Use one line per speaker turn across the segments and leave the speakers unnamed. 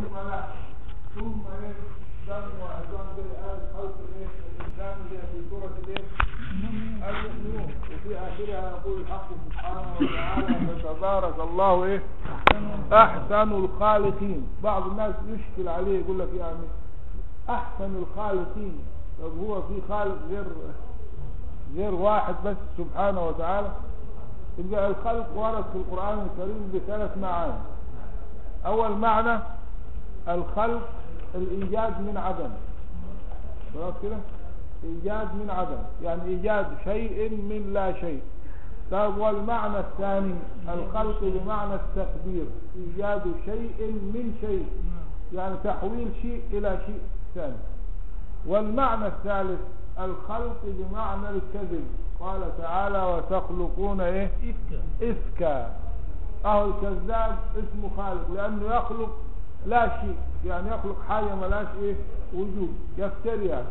ثم لا ثم ايه دم وعظام زي آية خلق الايه الإنسان اللي في سورة الايه المؤمنون وفي آخرها يقول الحق سبحانه وتعالى فتبارك الله ايه أحسن الخالقين بعض الناس يشكل عليه يقول لك يعني أحسن الخالقين طب هو في خالق غير غير واحد بس سبحانه وتعالى يبقى الخلق ورد في القرآن الكريم بثلاث معاني أول معنى الخلق الإيجاد من عدم خلاص كده إيجاد من عدم يعني إيجاد شيء من لا شيء طيب والمعنى الثاني الخلق بمعنى التقدير إيجاد شيء من شيء يعني تحويل شيء إلى شيء ثاني والمعنى الثالث الخلق بمعنى الكذب قال تعالى وتخلقون ايه
إفكا
إفكا اهو الكذاب اسمه خالق لانه يخلق لا شيء يعني يخلق حاجة ملاش ايه وجود يفتري يعني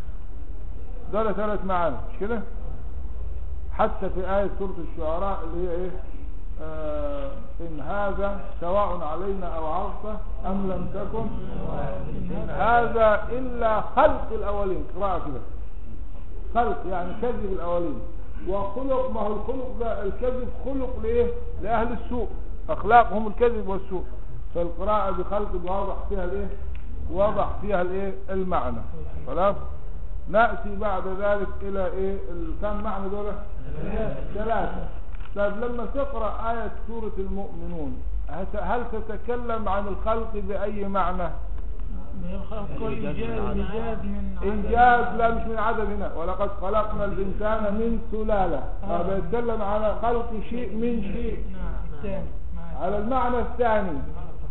دول ثلاث معاني مش كده حتى في آية سورة الشعراء اللي هي ايه آه إن هذا سواء علينا أو عرفة أم لم تكن إن هذا إلا خلق الأولين قراءة كده خلق يعني كذب الأولين وخلق ما هو الخلق ده الكذب خلق لإيه لأهل السوء أخلاقهم الكذب والسوء فالقراءة بخلق واضح فيها الإيه واضح فيها الإيه المعنى خلاص نأتي بعد ذلك إلى إيه ال- كم معنى دول ثلاثة طيب لما تقرأ آية سورة المؤمنون هت- هل تتكلم عن الخلق بأي معنى
من الخلق إيجاد إيجاد من عدم.
إنجاز لا مش من عدد هنا ولقد خلقنا الإنسان من سلالة
آه.
فبيتكلم على خلق شيء من شيء
نعم الثاني معك.
على المعنى الثاني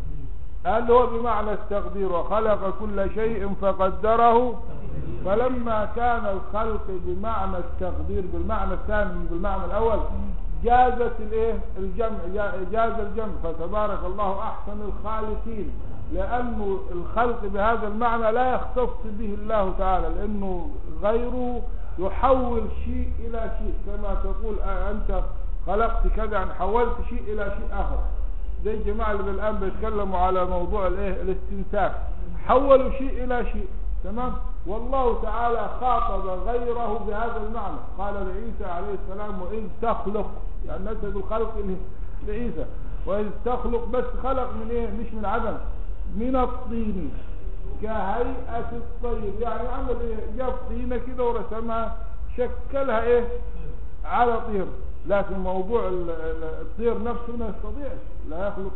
قال هو بمعنى التقدير وخلق كل شيء فقدره فلما كان الخلق بمعنى التقدير بالمعنى الثاني من بالمعنى الأول جازت الايه الجمع جا- جاز الجمع فتبارك الله أحسن الخالقين لأنه الخلق بهذا المعنى لا يختص به الله تعالى لأنه غيره يحول شيء إلى شيء كما تقول آه أنت خلقت كذا يعني حولت شيء إلى شيء آخر زي الجماعة اللي الآن بيتكلموا على موضوع الايه الاستنساخ حولوا شيء إلى شيء تمام والله تعالى خاطب غيره بهذا المعنى قال لعيسى عليه السلام وإذ تخلق يعني نسب الخلق ل- لعيسى وإذ تخلق بس خلق من إيه مش من عدم من الطين كهيئة الطير يعني عمل إيه جاب طينة كده ورسمها شكلها إيه على طير لكن موضوع ال- ال- الطير نفسه ما يستطيعش لا يخلق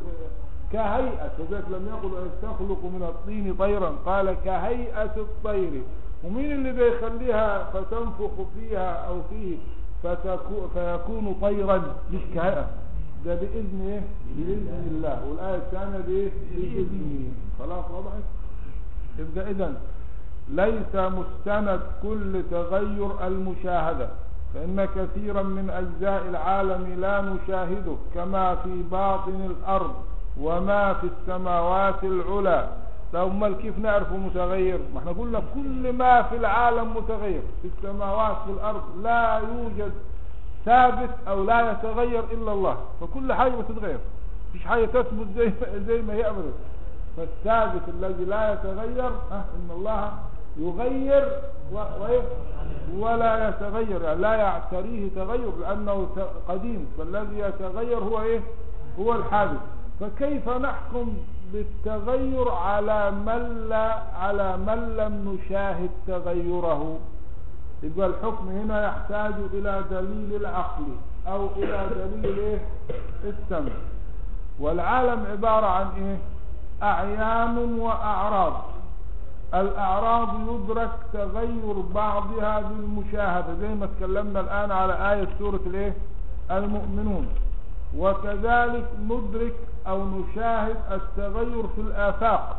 كهيئة وذلك لم يقل أن تخلق من الطين طيرا قال كهيئة الطير ومين اللي بيخليها فتنفخ فيها أو فيه فتكو فيكون طيرا مش كهيئة ده بإذن إيه؟ بإذن الله والآية الثانية بإيه؟ بإذنه خلاص وضحت يبقى إذن ليس مستند كل تغير المشاهدة فإن كثيرا من أجزاء العالم لا نشاهده كما في باطن الأرض وما في السماوات العلى طب امال كيف نعرفه متغير ما احنا قلنا كل ما في العالم متغير في السماوات في الأرض لا يوجد ثابت أو لا يتغير إلا الله فكل حاجة بتتغير مفيش حاجة تثبت زي زي ما هي أبدا فالثابت الذي لا يتغير ها إن الله يغير و... و... ولا يتغير يعني لا يعتريه تغير لأنه ت- قديم فالذي يتغير هو إيه هو الحادث فكيف نحكم بالتغير على من لا على من لم نشاهد تغيره يبقى الحكم هنا يحتاج إلى دليل العقل أو إلى دليل إيه؟ السمع والعالم عبارة عن إيه أعيان وأعراض الأعراض يدرك تغير بعضها بالمشاهدة زي ما تكلمنا الآن على آية سورة الإيه المؤمنون وكذلك ندرك أو نشاهد التغير في الآفاق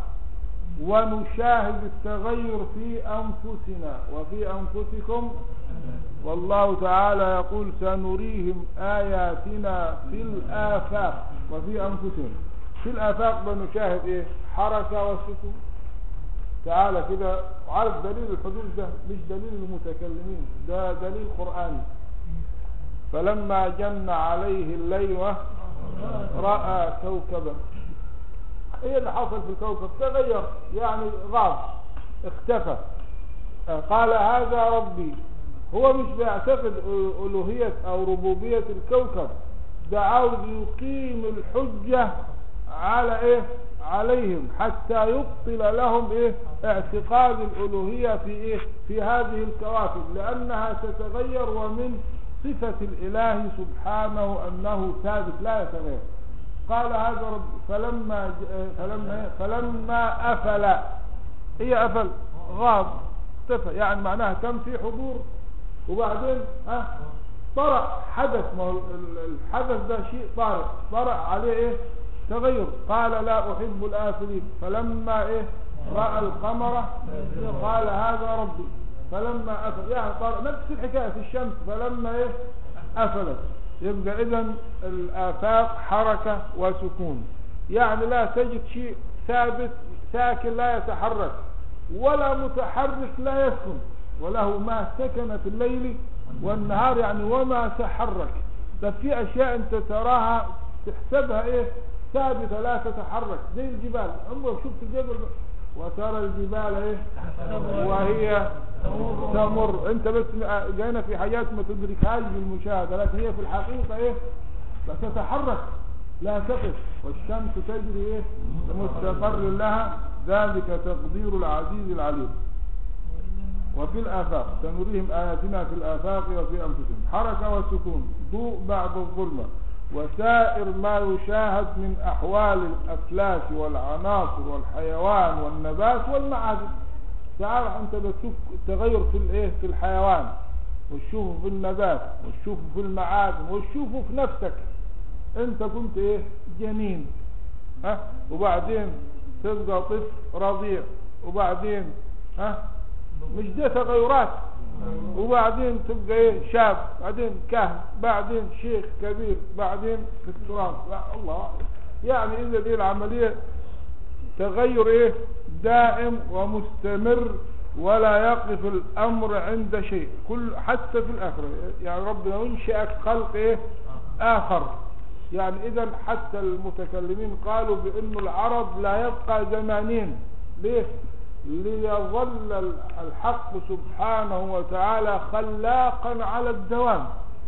ونشاهد التغير في أنفسنا وفي أنفسكم والله تعالى يقول سنريهم آياتنا في الآفاق وفي أنفسهم في الآفاق بنشاهد إيه حركة وسكون تعالى كده عارف دليل الحدوث ده مش دليل المتكلمين ده دليل قرآني فلما جن عليه الليل رأى كوكبا ايه اللي حصل في الكوكب تغير يعني غاب اختفى آه، قال هذا ربي هو مش بيعتقد ألوهية أو ربوبية الكوكب ده عاوز يقيم الحجة على ايه عليهم حتى يبطل لهم ايه اعتقاد الالوهية في ايه في هذه الكواكب لانها تتغير ومن صفة الاله سبحانه انه ثابت لا يتغير قال هذا رب فلما ج- فلما إيه؟ فلما افل هي افل غاب اختفى يعني معناها كان في حضور وبعدين ها طرأ حدث ما هو ال- ال- الحدث ده شيء طارئ طرأ عليه ايه تغير قال لا احب الافلين فلما ايه راى القمر قال هذا ربي فلما افل يعني طارئ نفس الحكايه في الشمس فلما ايه افلت يبقى اذا الافاق حركه وسكون يعني لا تجد شيء ثابت ساكن لا يتحرك ولا متحرك لا يسكن وله ما سكن في الليل والنهار يعني وما تحرك ده في اشياء انت تراها تحسبها ايه ثابته لا تتحرك زي الجبال عمرك شفت الجبل وترى الجبال ايه وهي تمر انت بس جاينا في حاجات ما تدركهاش بالمشاهده لكن هي في الحقيقه ايه لا تتحرك لا تقف والشمس تجري ايه مستقر لها ذلك تقدير العزيز العليم وفي الآفاق سنريهم آياتنا في الآفاق وفي أنفسهم حركة وسكون ضوء بعد الظلمة وسائر ما يشاهد من أحوال الأفلاك والعناصر والحيوان والنبات والمعادن تعال أنت بتشوف التغير في الإيه في الحيوان وتشوفه في النبات وتشوفه في المعادن وتشوفه في نفسك أنت كنت إيه جنين ها وبعدين تبقى طفل رضيع وبعدين ها مش دي تغيرات وبعدين تبقى ايه شاب بعدين كهن بعدين شيخ كبير بعدين في التراب لا الله يعني اذا دي العملية تغير ايه دائم ومستمر ولا يقف الامر عند شيء كل حتى في الاخرة يعني ربنا ينشئك خلق ايه اخر يعني اذا حتى المتكلمين قالوا بان العرب لا يبقى زمانين ليه ليظل الحق سبحانه وتعالى خلاقا على الدوام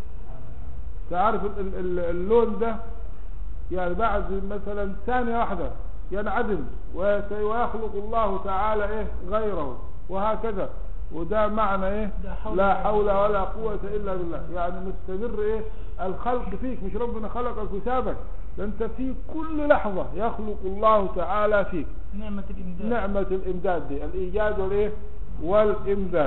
تعرف ال- ال- ال- اللون ده يعني بعد مثلا ثانية واحدة ينعدم ويت- ويخلق الله تعالى ايه غيره وهكذا وده معنى ايه
لا حول
لا
ولا
حول ولا قوة الا بالله يعني مستمر ايه الخلق فيك مش ربنا خلقك وسابك ده انت في كل لحظة يخلق الله تعالى فيك
نعمة الإمداد
نعمة الإمداد دي الإيجاد والإيه والإمداد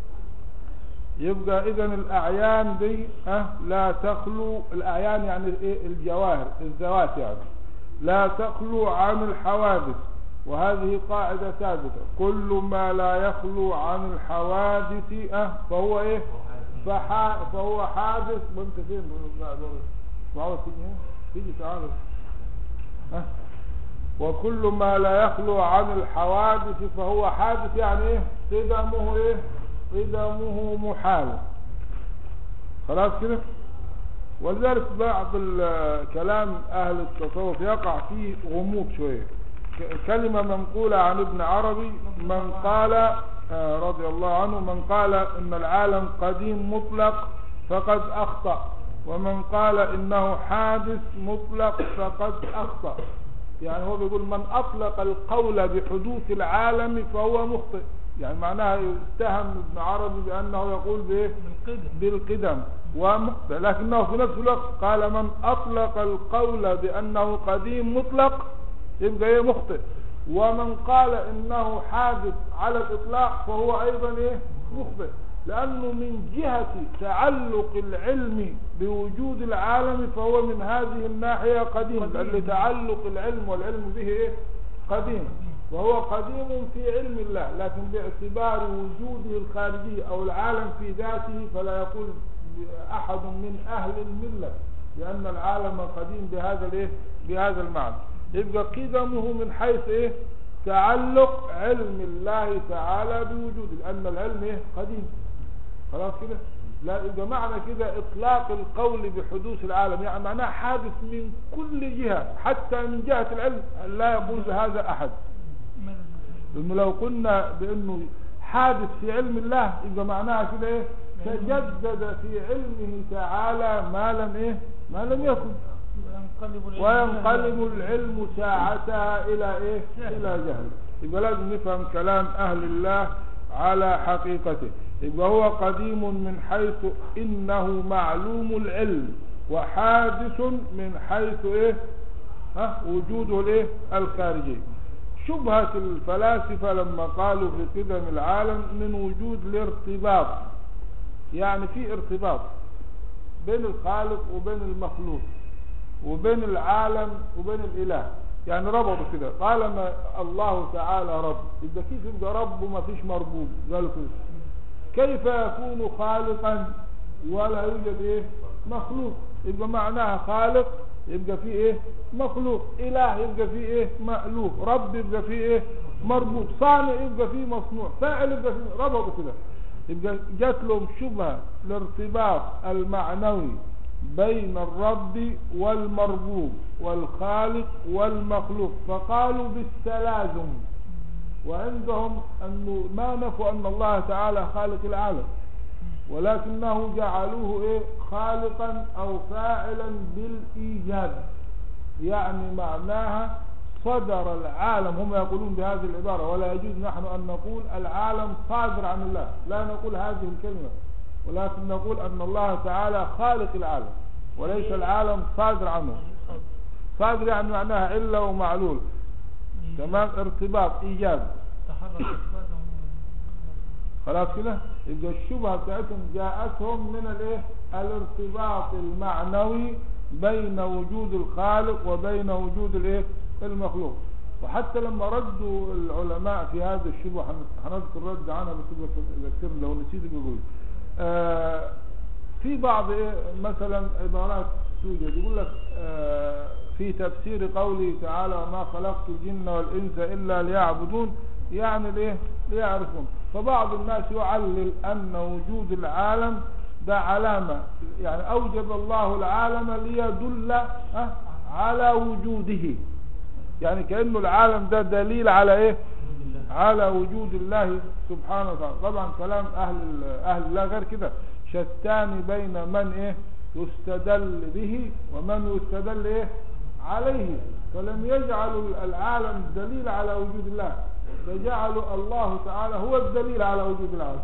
يبقى إذا الأعيان دي أه لا تخلو الأعيان يعني الإيه الجواهر الذوات يعني لا تخلو عن الحوادث وهذه قاعدة ثابتة كل ما لا يخلو عن الحوادث أه فهو إيه فحا فهو حادث وانت فين معاوز تيجي هنا؟ تيجي تعال أه وكل ما لا يخلو عن الحوادث فهو حادث يعني ايه قدمه ايه قدمه محال خلاص كده ولذلك بعض ال- كلام اهل التصوف يقع فيه غموض شويه ك- كلمه منقوله عن ابن عربي من قال آه، رضي الله عنه من قال ان العالم قديم مطلق فقد اخطا ومن قال انه حادث مطلق فقد اخطا يعني هو بيقول من أطلق القول بحدوث العالم فهو مخطئ يعني معناها يتهم ابن عربي بأنه يقول بإيه
بالقدر
بالقدم ومخطئ لكنه في نفس الوقت قال من أطلق القول بأنه قديم مطلق يبقى إيه مخطئ ومن قال إنه حادث على الإطلاق فهو أيضا إيه مخطئ لأنه من جهة تعلق العلم بوجود العالم فهو من هذه الناحية قديم
قديم.
لأن تعلق العلم والعلم به إيه قديم وهو قديم في علم الله لكن باعتبار وجوده الخارجي أو العالم في ذاته فلا يقول أحد من أهل الملة لأن العالم قديم بهذا الإيه بهذا المعنى يبقى قدمه من حيث إيه تعلق علم الله تعالى بوجوده لأن العلم إيه قديم خلاص كده لا يبقى معنى كده اطلاق القول بحدوث العالم يعني معناه حادث من كل جهة حتى من جهة العلم لا يقول بهذا احد لانه لو قلنا بانه حادث في علم الله يبقى معناها كده ايه تجدد في علمه تعالى ما لم ايه ما لم يكن
وينقلب العلم
وينقلب العلم ساعتها الى ايه الى جهل يبقى لازم نفهم كلام اهل الله على حقيقته يبقى هو قديم من حيث انه معلوم العلم وحادث من حيث ايه ها وجوده الايه الخارجي شبهة الفلاسفة لما قالوا في قدم العالم من وجود الارتباط يعني في ارتباط بين الخالق وبين المخلوق وبين العالم وبين الاله يعني ربطوا كده قال ما الله تعالى رب يبقى كيف يبقى رب وما فيش مربوب قالوا كده كيف يكون خالقا ولا يوجد ايه مخلوق يبقى معناها خالق يبقى فيه ايه مخلوق اله يبقى فيه ايه مألوف رب يبقى فيه ايه مربوط صانع يبقى فيه مصنوع فاعل يبقى فيه ربطوا كده يبقى جات لهم شبهة الارتباط المعنوي بين الرب والمربوب والخالق والمخلوق فقالوا بالتلازم وعندهم أنه ما نفوا أن الله تعالى خالق العالم ولكنه جعلوه إيه خالقا أو فاعلا بالإيجاب يعني معناها صدر العالم هم يقولون بهذه العبارة ولا يجوز نحن أن نقول العالم صادر عن الله لا نقول هذه الكلمة ولكن نقول أن الله تعالى خالق العالم وليس العالم صادر عنه صادر يعني معناها علة ومعلول تمام ارتباط إيجاب
تحرك أصواتهم
خلاص كده يبقى الشبهة بتاعتهم جاءتهم من الايه الارتباط المعنوي بين وجود الخالق وبين وجود الايه المخلوق وحتى لما ردوا العلماء في هذا الشبهة هن- هنذكر رد عنها بس ذكرني لو نسيت بقول آه في بعض إيه مثلا عبارات توجد يقول لك آه في تفسير قوله تعالى وما خلقت الجن والإنس إلا ليعبدون يعني الايه ليعرفون فبعض الناس يعلل أن وجود العالم ده علامة يعني أوجد الله العالم ليدل آه، على وجوده يعني كأنه العالم ده دليل على ايه على وجود الله سبحانه وتعالى طبعا كلام اهل ال- اهل الله غير كده شتان بين من ايه يستدل به ومن يستدل ايه عليه فلم يجعلوا العالم دليل على وجود الله ده جعلوا الله تعالى هو الدليل على وجود العالم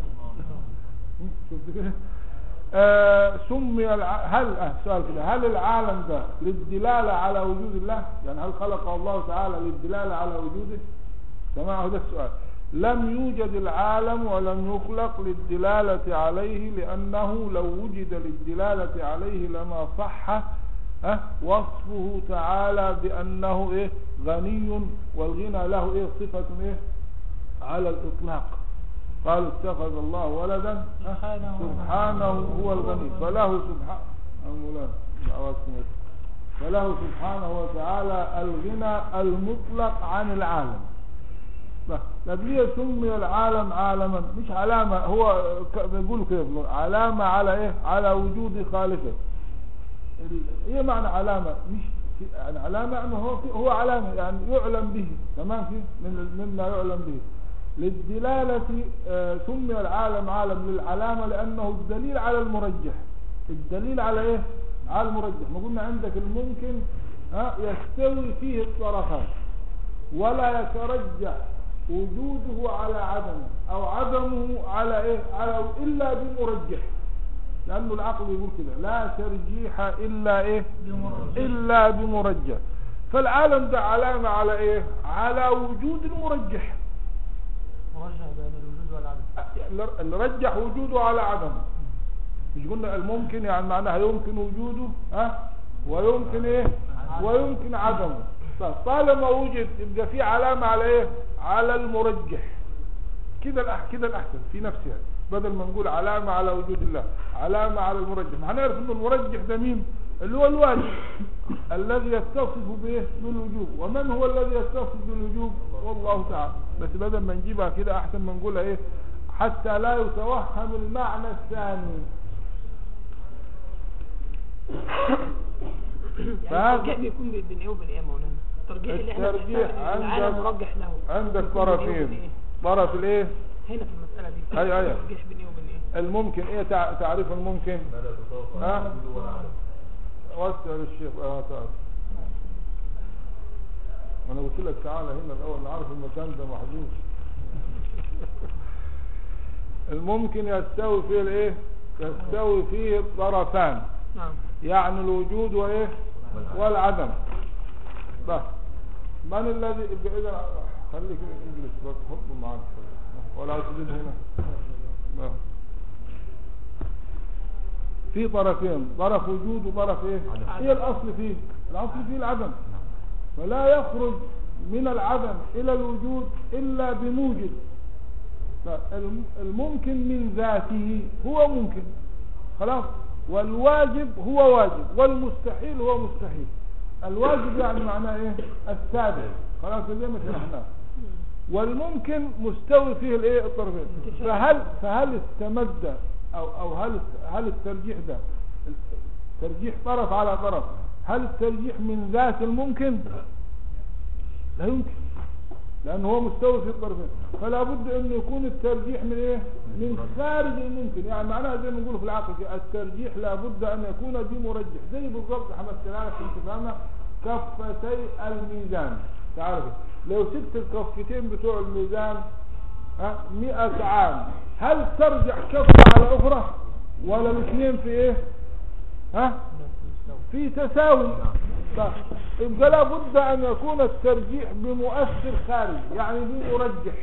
شفت كده آه سمي الع... هل آه سؤال كده هل العالم ده للدلالة على وجود الله يعني هل خلق الله تعالى للدلالة على وجوده تمام هو ده السؤال لم يوجد العالم ولم يخلق للدلالة عليه لأنه لو وجد للدلالة عليه لما صح أه وصفه تعالى بأنه إيه غني والغنى له إيه صفة إيه على الإطلاق قالوا اتخذ الله ولدا أه
سبحانه
سبحانه هو الغني فله سبحانه مولانا دعواتكم إيه؟ فله سبحانه وتعالى الغنى المطلق عن العالم طب ليه سمي العالم عالما مش علامة هو ك- بيقولوا كده بيقولوا علامة على ايه على وجود خالقه ال- ايه معنى علامة مش في- يعني علامة انه هو في- هو علامة يعني يعلم به تمام في من مما يعلم به للدلالة آه، سمي العالم عالم للعلامة لأنه الدليل على المرجح الدليل على ايه على المرجح ما قلنا عندك الممكن ها يستوي فيه الطرفان ولا يترجح وجوده على عدمه او عدمه على ايه على الا بمرجح لانه العقل يقول كده لا ترجيح الا ايه
بمرجح.
الا بمرجح فالعالم ده علامة على ايه على وجود المرجح
مرجح بين الوجود والعدم
اللي رجح وجوده على عدمه مش قلنا الممكن يعني معناها يمكن وجوده ها ويمكن ايه ويمكن عدمه طيب طالما وجد يبقى في علامة على ايه على المرجح كده الأح... كده الاحسن في نفسها بدل ما نقول علامة على وجود الله علامة على المرجح ما هنعرف ان المرجح ده مين اللي هو الواجب الذي يتصف به بالوجوب ومن هو الذي يتصف بالوجوب والله تعالى بس بدل ما نجيبها كده احسن ما نقولها ايه حتى لا يتوهم المعنى الثاني
يعني
فهذا-
الترجيح بيكون بين ايه وبين ايه يا مولانا الترجيح اللي احنا
الترجيح
بنحتاج إن العالم
عندك-
مرجح له
عندك
بيكون بين إيه وبين
طرفين
إيه؟
طرف الايه
هنا في المسألة دي
أيوة، أيوة.
الترجيح بين ايه وبين ايه
الممكن ايه تع- تعريف الممكن
ما لا تطاف
ها؟
على الوجود ولا عدم
واسأل الشيخ اه تعال انا قلت لك تعالى هنا الاول نعرف المكان ده محجوز الممكن يستوي فيه الايه يستوي فيه الطرفان
نعم
يعني الوجود وايه والعدم بس من الذي يبقى اذا خليك انجلس بس حطه معاك ولا تزيد هنا لا. في طرفين طرف وجود وطرف ايه
عدم.
ايه الاصل فيه الاصل فيه العدم فلا يخرج من العدم الى الوجود الا بموجد لا، الم- الممكن من ذاته هو ممكن خلاص والواجب هو واجب والمستحيل هو مستحيل الواجب يعني معناه ايه الثابت خلاص زي ما شرحناه والممكن مستوي فيه الايه الطرفين فهل فهل استمد او او هل هل الترجيح ده ترجيح طرف على طرف هل الترجيح من ذات الممكن لا يمكن لانه هو مستوي في الطرفين فلا بد انه يكون الترجيح من ايه من خارج الممكن يعني معناها زي ما نقول في العقل كده، الترجيح لا بد ان يكون بمرجح زي بالضبط حمدتنا لك كنت فاهمه كفتي الميزان تعرف لو سبت الكفتين بتوع الميزان ها 100 عام هل ترجع كفة على اخرى ولا الاثنين في ايه ها في تساوي طيب، يبقى لابد ان يكون الترجيح بمؤثر خارجي يعني بمرجح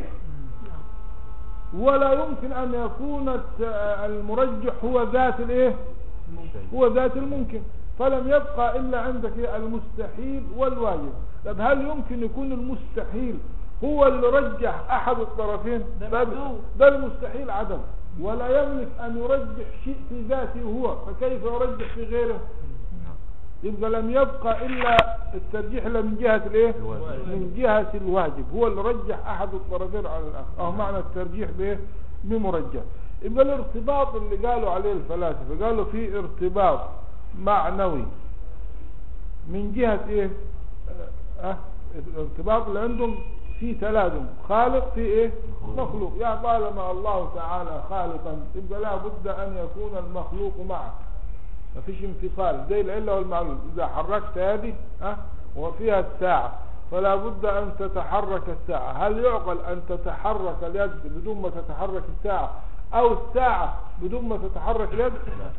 ولا يمكن ان يكون الت- المرجح هو ذات الايه هو ذات الممكن فلم يبقى الا عندك إيه؟ المستحيل والواجب طب هل يمكن يكون المستحيل هو اللي رجح احد الطرفين
ده
بل-
محدود.
ده المستحيل عدم ولا يملك ان يرجح شيء في ذاته هو فكيف يرجح في غيره يبقى لم يبقى الا الترجيح الا من جهه الايه
الواجب.
من جهه الواجب هو اللي رجح احد الطرفين على الاخر او معنى الترجيح بايه بمرجح يبقى الارتباط اللي قالوا عليه الفلاسفه قالوا في ارتباط معنوي من جهه ايه اه, آه الارتباط اللي عندهم في تلازم خالق في ايه مخلوق يعني طالما الله تعالى خالقا يبقى لا بد ان يكون المخلوق معه ما فيش انفصال زي العلة والمعلول إذا حركت هذه ها وفيها الساعة فلا بد أن تتحرك الساعة هل يعقل أن تتحرك اليد بدون ما تتحرك الساعة أو الساعة بدون ما تتحرك اليد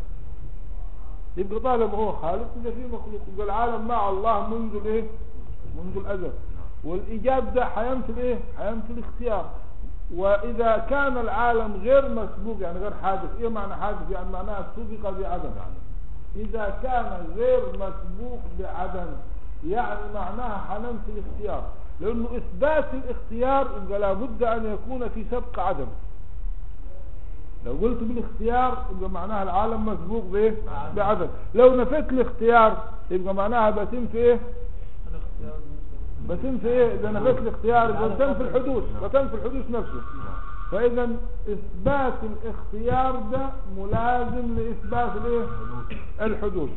يبقى طالما هو خالق يبقى في مخلوق يبقى العالم مع الله منذ الايه منذ الأزل والإيجاب ده هيمثل ايه هيمثل اختيار وإذا كان العالم غير مسبوق يعني غير حادث ايه معنى حادث يعني معناها سبق بعدم إذا كان غير مسبوق بعدم يعني معناها حننفي الاختيار لأنه إثبات الاختيار يبقى لابد أن يكون في سبق عدم لو قلت بالاختيار يبقى معناها العالم مسبوق بايه بعدم لو نفيت الاختيار يبقى معناها بتنفي ايه بتنفي ايه اذا نفيت الاختيار يبقى بتنفي الحدوث بتنفي الحدوث نفسه فاذا اثبات الاختيار ده ملازم لاثبات الايه الحدوث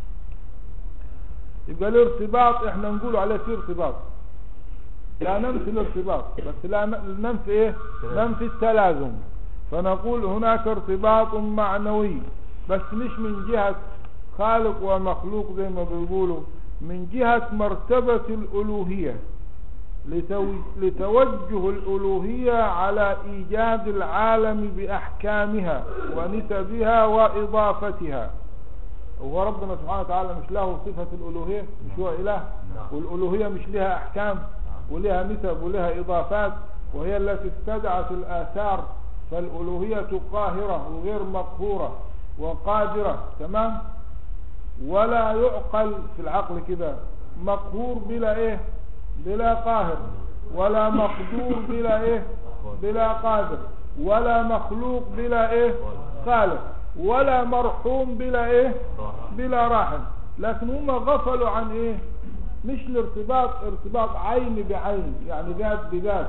يبقى الارتباط احنا نقول عليه في ارتباط لا ننفي الارتباط بس لا ن- ننفي ايه ننفي التلازم فنقول هناك ارتباط معنوي بس مش من جهة خالق ومخلوق زي ما بيقولوا من جهة مرتبة الألوهية لتو- لتوجه الألوهية على إيجاد العالم بأحكامها ونسبها وإضافتها هو ربنا سبحانه وتعالى مش له صفة الألوهية مش هو إله والألوهية مش لها أحكام ولها نسب ولها إضافات وهي التي استدعت الآثار فالألوهية قاهرة وغير مقهورة وقادرة تمام ولا يعقل في العقل كده مقهور بلا ايه بلا قاهر ولا مقدور بلا ايه بلا قادر ولا مخلوق بلا ايه خالق ولا مرحوم بلا ايه بلا راحم لكن هم غفلوا عن ايه مش الارتباط ارتباط عين بعين يعني ذات بذات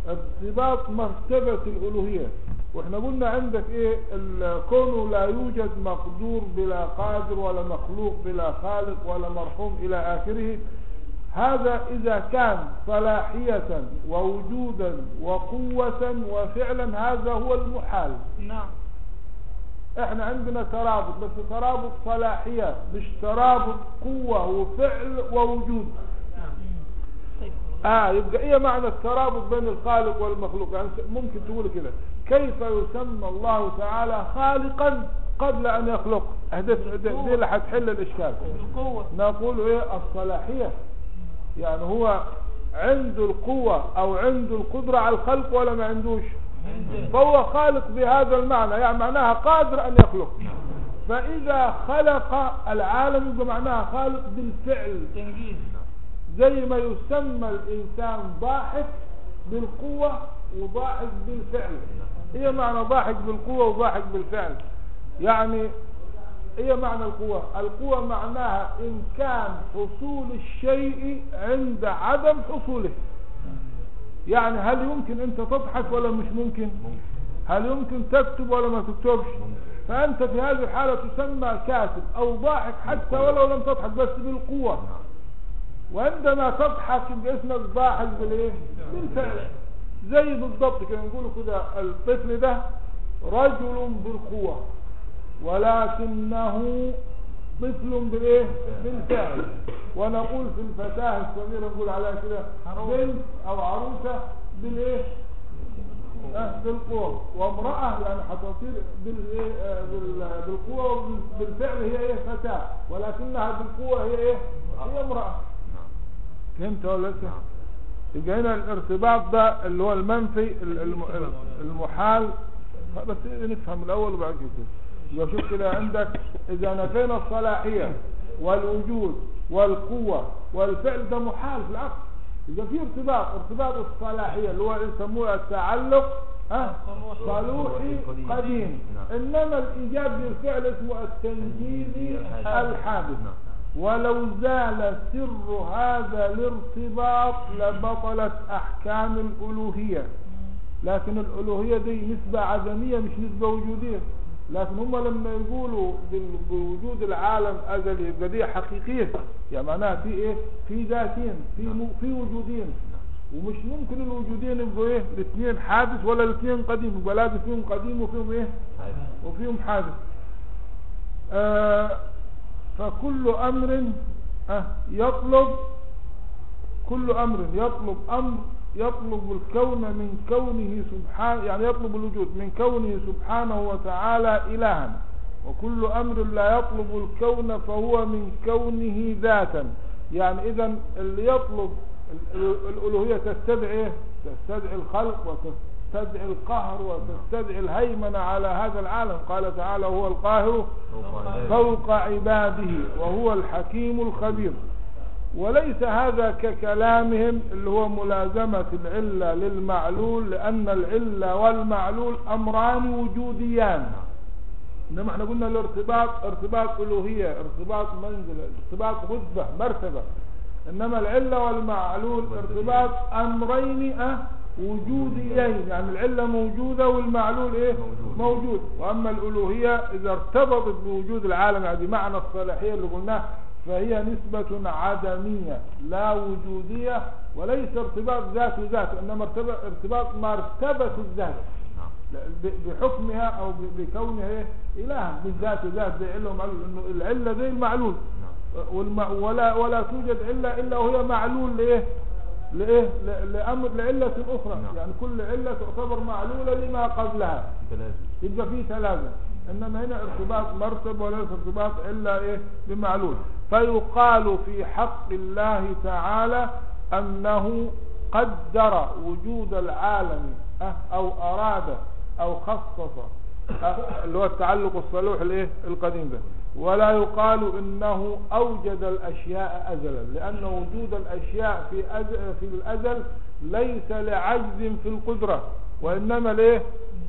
ارتباط مرتبة الألوهية واحنا قلنا عندك ايه الكون لا يوجد مقدور بلا قادر ولا مخلوق بلا خالق ولا مرحوم الى اخره هذا اذا كان صلاحية ووجودا وقوة وفعلا هذا هو المحال
نعم
احنا عندنا ترابط بس ترابط صلاحية مش ترابط قوة وفعل ووجود
نعم طيب
اه يبقى ايه معنى الترابط بين الخالق والمخلوق يعني ممكن تقول كده كيف يسمى الله تعالى خالقا قبل ان يخلق دي, دي اللي هتحل الاشكال
القوة
نقول ايه الصلاحية يعني هو عنده القوة او عنده القدرة على الخلق ولا ما عندوش
عنده
فهو خالق بهذا المعنى يعني معناها قادر ان يخلق فاذا خلق العالم يبقى معناها خالق بالفعل
تنجيز
زي ما يسمى الإنسان ضاحك بالقوة وضاحك بالفعل ايه معنى ضاحك بالقوة وضاحك بالفعل يعني ايه معنى القوة القوة معناها امكان حصول الشيء عند عدم حصوله يعني هل يمكن انت تضحك ولا مش ممكن هل يمكن تكتب ولا ما تكتبش فانت في هذه الحالة تسمى كاتب او ضاحك حتى ولو لم تضحك بس بالقوة وعندما تضحك يبقى اسمك ضاحك بالايه بالفعل زي بالضبط كده نقول كده الطفل ده رجل بالقوة ولكنه طفل بالايه بالفعل ونقول في الفتاة الصغيرة نقول عليها كده بنت او عروسة بالايه آه، بالقوة وامرأة يعني هتصير بالايه آه، بال- بالقوة بالفعل هي ايه فتاة ولكنها بالقوة هي ايه هي امرأة فهمت ولا لسه يبقى هنا الارتباط ده اللي هو المنفي ال- الم- المحال بس نفهم الاول وبعد كده يبقى شوف كده عندك اذا نفينا الصلاحيه والوجود والقوه والفعل ده محال في العقل يبقى في ارتباط ارتباط الصلاحيه اللي هو يسموه التعلق ها صلوحي قديم انما الايجاب بالفعل اسمه التنجيزي الحادث ولو زال سر هذا الارتباط لبطلت احكام الالوهيه لكن الالوهيه دي نسبه عدميه مش نسبه وجوديه لكن هم لما يقولوا بال- بوجود العالم ازلي يبقى دي حقيقيه يعني معناها في ايه في ذاتين في مو- في وجودين ومش ممكن الوجودين يبقوا ايه الاثنين حادث ولا الاثنين قديم يبقى لازم فيهم قديم وفيهم ايه وفيهم حادث آه فكل امر آه يطلب كل امر يطلب امر يطلب الكون من كونه سبحانه يعني يطلب الوجود من كونه سبحانه وتعالى الها وكل امر لا يطلب الكون فهو من كونه ذاتا يعني اذا اللي يطلب ال- ال- الالوهيه تستدعي ايه تستدعي الخلق وتستدعي القهر وتستدعي الهيمنه على هذا العالم قال تعالى هو القاهر فوق عباده وهو الحكيم الخبير وليس هذا ككلامهم اللي هو ملازمة العلة للمعلول لأن العلة والمعلول أمران وجوديان إنما احنا قلنا الارتباط ارتباط ألوهية ارتباط منزلة ارتباط رتبة مرتبة إنما العلة والمعلول ارتباط أمرين أه وجوديين يعني العلة موجودة والمعلول ايه
موجود.
موجود وأما الألوهية إذا ارتبطت بوجود العالم يعني بمعنى الصلاحية اللي قلناه فهي نسبة عدمية لا وجودية وليس ارتباط ذات ذات إنما ارتباط, ارتباط مرتبة الذات لا، ب- بحكمها أو ب- بكونها إيه؟ إلها بالذات ذات زي علة ومعلول إنه العلة زي المعلول والم... ولا ولا توجد علة إلا وهي معلول لإيه لإيه ل- لأمر لعلة أخرى
نعم.
يعني كل علة تعتبر معلولة لما قبلها يبقى فيه ثلاثة انما هنا ارتباط مرتب وليس ارتباط الا ايه بمعلول فيقال في حق الله تعالى انه قدر وجود العالم أه، او اراد او خصص أه، اللي هو التعلق الصلوح الايه القديم ده ولا يقال انه اوجد الاشياء ازلا لان وجود الاشياء في أز... في الازل ليس لعجز في القدره وانما ليه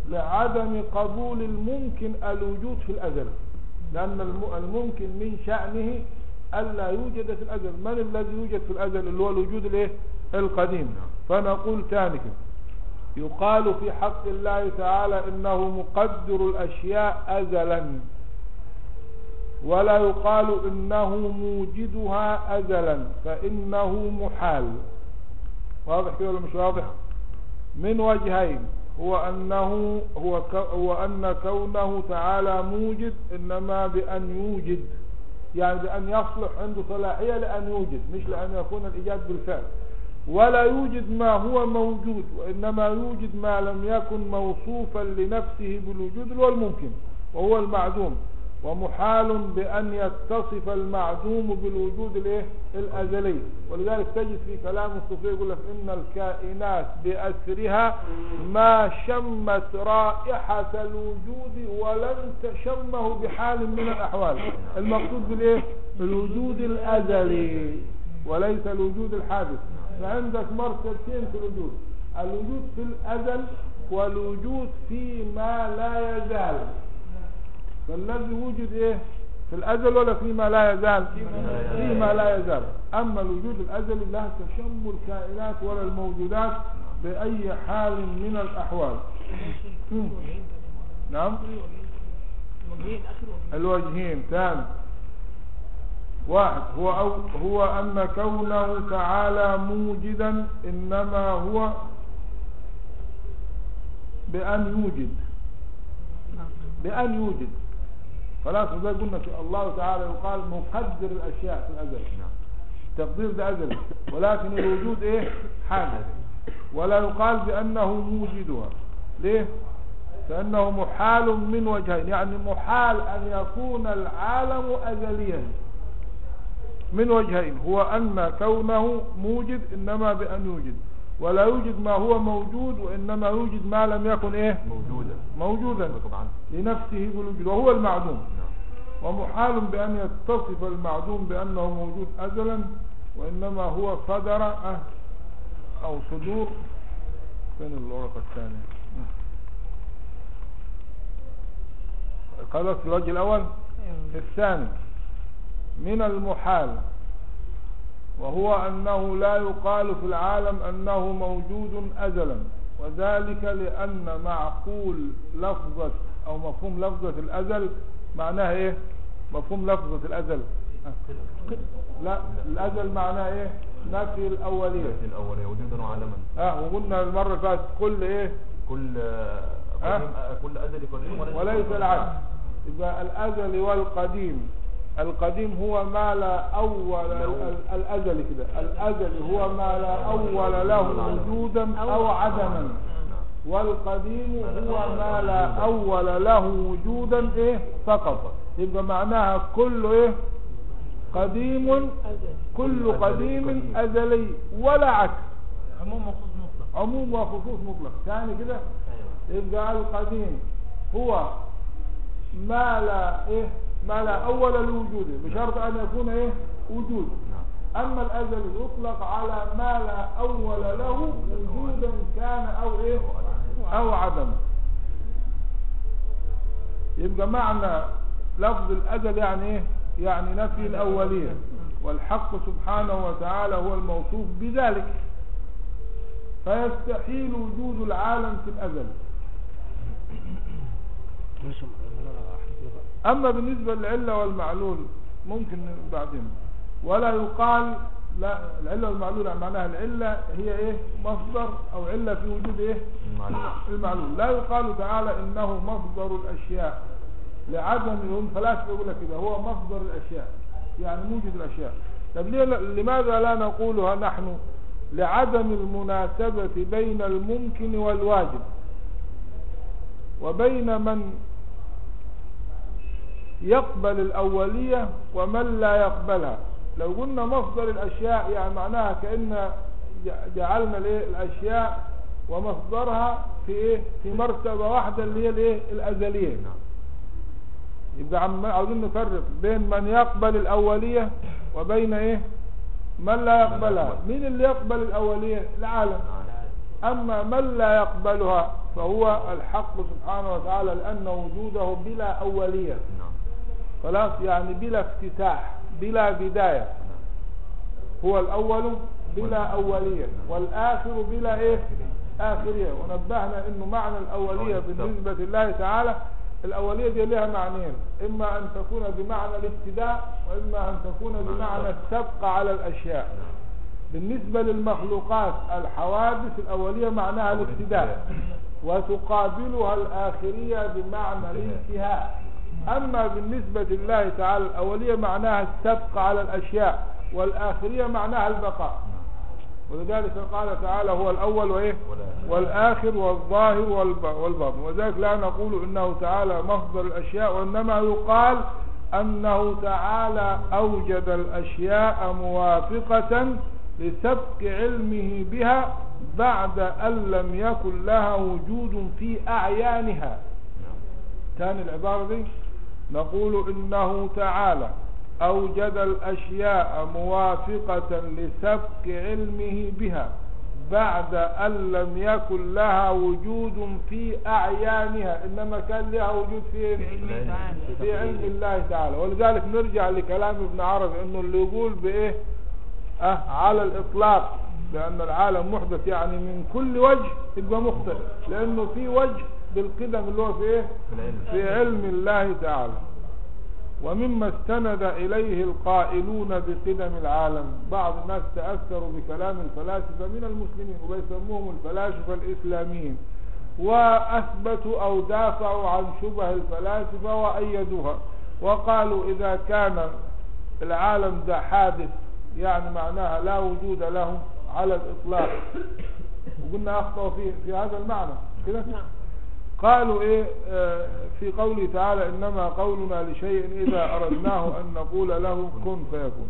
لعدم قبول الممكن الوجود في الازل لان الم- الممكن من شانه الا يوجد في الازل من الذي يوجد في الازل اللي هو الوجود الايه القديم فنقول ثاني كده يقال في حق الله تعالى إنه مقدر الأشياء أزلا ولا يقال إنه موجدها أزلا فإنه محال واضح كده ولا مش واضح من وجهين هو أنه هو, ك هو أن كونه تعالى موجد إنما بأن يوجد يعني بأن يصلح عنده صلاحية لأن يوجد مش لأن يكون الإيجاد بالفعل ولا يوجد ما هو موجود وإنما يوجد ما لم يكن موصوفا لنفسه بالوجود اللي هو الممكن وهو المعدوم ومحال بأن يتصف المعدوم بالوجود الايه الأزلي ولذلك تجد في كلام الصوفية يقول لك إن الكائنات بأسرها ما شمت رائحة الوجود ولن تشمه بحال من الأحوال المقصود بالايه بالوجود الأزلي وليس الوجود الحادث فعندك مرتبتين في الوجود الوجود في الأزل والوجود فيما لا يزال فالذي وجد ايه في الازل ولا فيما لا يزال فيما لا يزال اما الوجود الازلي لا تشم الكائنات ولا الموجودات باي حال من الاحوال مم. نعم
الوجهين اخر وجهين
الوجهين ثاني واحد هو أو هو أن كونه تعالى موجدا إنما هو بأن يوجد بأن يوجد خلاص وزي قلنا في الله تعالى يقال مقدر الأشياء في الأزل التقدير ده أزل ولكن الوجود إيه حادث ولا يقال بأنه موجدها ليه فإنه محال من وجهين يعني محال أن يكون العالم أزليا من وجهين هو أن كونه موجد إنما بأن يوجد ولا يوجد ما هو موجود وإنما يوجد ما لم يكن إيه
موجودة
موجودا
طبعا
لنفسه بالوجود وهو المعدوم
نعم
ومحال بأن يتصف المعدوم بأنه موجود أزلا وإنما هو صدر أه أو صدور فين الورقة الثانية خلاص الوجه الأول الثاني من المحال وهو أنه لا يقال في العالم أنه موجود أزلا وذلك لأن معقول لفظة أو مفهوم لفظة الأزل معناها إيه مفهوم لفظة الأزل أه. لا الأزل معناها إيه نفي الأولية
التي الأولية وجودا وعدما
اه وقلنا المرة اللي فاتت كل إيه
كل
ها؟
قديم كل أزلي قديم
وليس العكس يبقى الأزل والقديم القديم هو ما لا أول ال- الأزل كده الأزل هو ما لا أول له وجودا أو عدما
نعم
والقديم هو ما لا أول له وجودا إيه فقط يبقى معناها كل إيه قديم
أزل
كل
أزلي
قديم
قديم.
أزلي ولا عكس
عموم وخصوص مطلق
عموم وخصوص مطلق ثاني كده يبقى القديم هو ما لا ايه ما لا اول لوجوده بشرط ان يكون ايه وجود
نعم
اما الازل يطلق على ما لا اول له وجودا كان او ايه او عدما يبقى معنى لفظ الازل يعني ايه يعني نفي الاوليه والحق سبحانه وتعالى هو الموصوف بذلك فيستحيل وجود العالم في الازل أما بالنسبة للعلة والمعلول ممكن بعدين ولا يقال لا العلة والمعلول يعني معناها العلة هي إيه مصدر أو علة في وجود إيه
المعلوم
المعلول لا يقال تعالى إنه مصدر الأشياء لعدم هم فلاسفة يقول لك كده هو مصدر الأشياء يعني موجد الأشياء طب ليه لماذا لا نقولها نحن لعدم المناسبة بين الممكن والواجب وبين من يقبل الأولية ومن لا يقبلها لو قلنا مصدر الأشياء يعني معناها كأن جعلنا الايه الأشياء ومصدرها في ايه في مرتبة واحدة اللي هي الايه الأزلية
نعم
يبقى عم عاوزين نفرق بين من يقبل الأولية وبين ايه من لا يقبلها مين اللي يقبل الأولية العالم أما من لا يقبلها فهو الحق سبحانه وتعالى لأن وجوده بلا أولية
نعم
خلاص يعني بلا افتتاح بلا بداية هو الأول بلا أولية والآخر بلا إيه آخرية ونبهنا انه معنى الأولية
أول السبق.
بالنسبة لله تعالى الأولية دي لها معنيين إما أن تكون بمعنى الابتداء وإما أن تكون بمعنى السبق على الأشياء بالنسبة للمخلوقات الحوادث الأولية معناها الابتداء وتقابلها الآخرية بمعنى الانتهاء أما بالنسبة لله تعالى الأولية معناها السبق على الأشياء والآخرية معناها البقاء ولذلك قال تعالى هو الأول وإيه والآخر والظاهر والب- والباطن وذلك لا نقول إنه تعالى مصدر الأشياء وإنما يقال أنه تعالى أوجد الأشياء موافقة لسبق علمه بها بعد أن لم يكن لها وجود في أعيانها ثاني العبارة دي نقول إنه تعالى أوجد الأشياء موافقة لسبق علمه بها بعد أن لم يكن لها وجود في أعيانها إنما كان لها وجود في
في علمه تعالى
في علم الله تعالى ولذلك نرجع لكلام ابن عربي انه اللي يقول بايه اه على الاطلاق لان العالم محدث يعني من كل وجه يبقى مخطئ لانه في وجه بالقدم اللي هو في ايه
في العلم
في علم الله تعالى ومما استند إليه القائلون بقدم العالم بعض الناس تأثروا بكلام الفلاسفة من المسلمين وبيسموهم الفلاسفة الإسلاميين وأثبتوا أو دافعوا عن شبه الفلاسفة وأيدوها وقالوا إذا كان العالم ده حادث يعني معناها لا وجود له على الإطلاق وقلنا أخطأوا في, في هذا المعنى كده قالوا ايه آه، في قوله تعالى انما قولنا لشيء اذا اردناه ان نقول له كن فيكون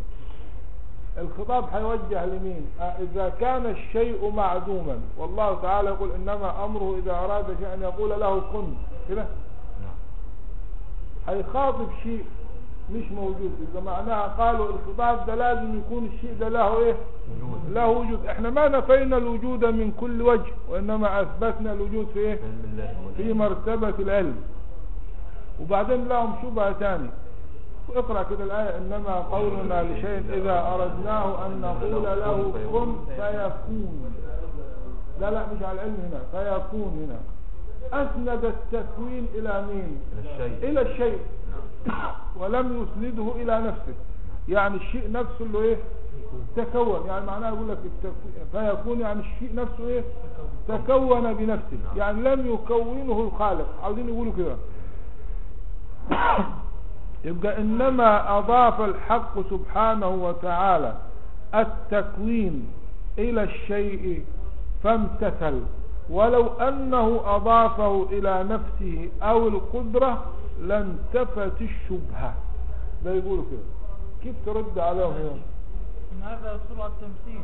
الخطاب هيوجه لمين آه، اذا كان الشيء معدوما والله تعالى يقول انما امره اذا اراد شيئا ان يقول له كن كده
نعم
هيخاطب شيء مش موجود اذا معناها قالوا الخطاب ده لازم يكون الشيء ده له ايه
وجود
له وجود احنا ما نفينا الوجود من كل وجه وانما اثبتنا الوجود في ايه
في علم الله
في مرتبة العلم وبعدين لهم شبهة ثانية اقرأ كده الآية إنما قولنا لشيء إذا أردناه أن نقول له كن فيكون لا لا مش على العلم هنا فيكون هنا أسند التكوين إلى مين
إلى الشيء
إلى الشيء
نعم
ولم يسنده إلى نفسه يعني الشيء نفسه اللي إيه تكون يعني معناه يقول لك التكوين فيكون يعني الشيء نفسه إيه تكون بنفسه يعني لم يكونه الخالق عاوزين يقولوا كده يبقى إنما أضاف الحق سبحانه وتعالى التكوين إلى الشيء فامتثل ولو أنه أضافه إلى نفسه أو القدرة لانتفت الشبهة ده يقولوا كده كيف ترد عليهم هنا
إن هذا سرعة تمثيل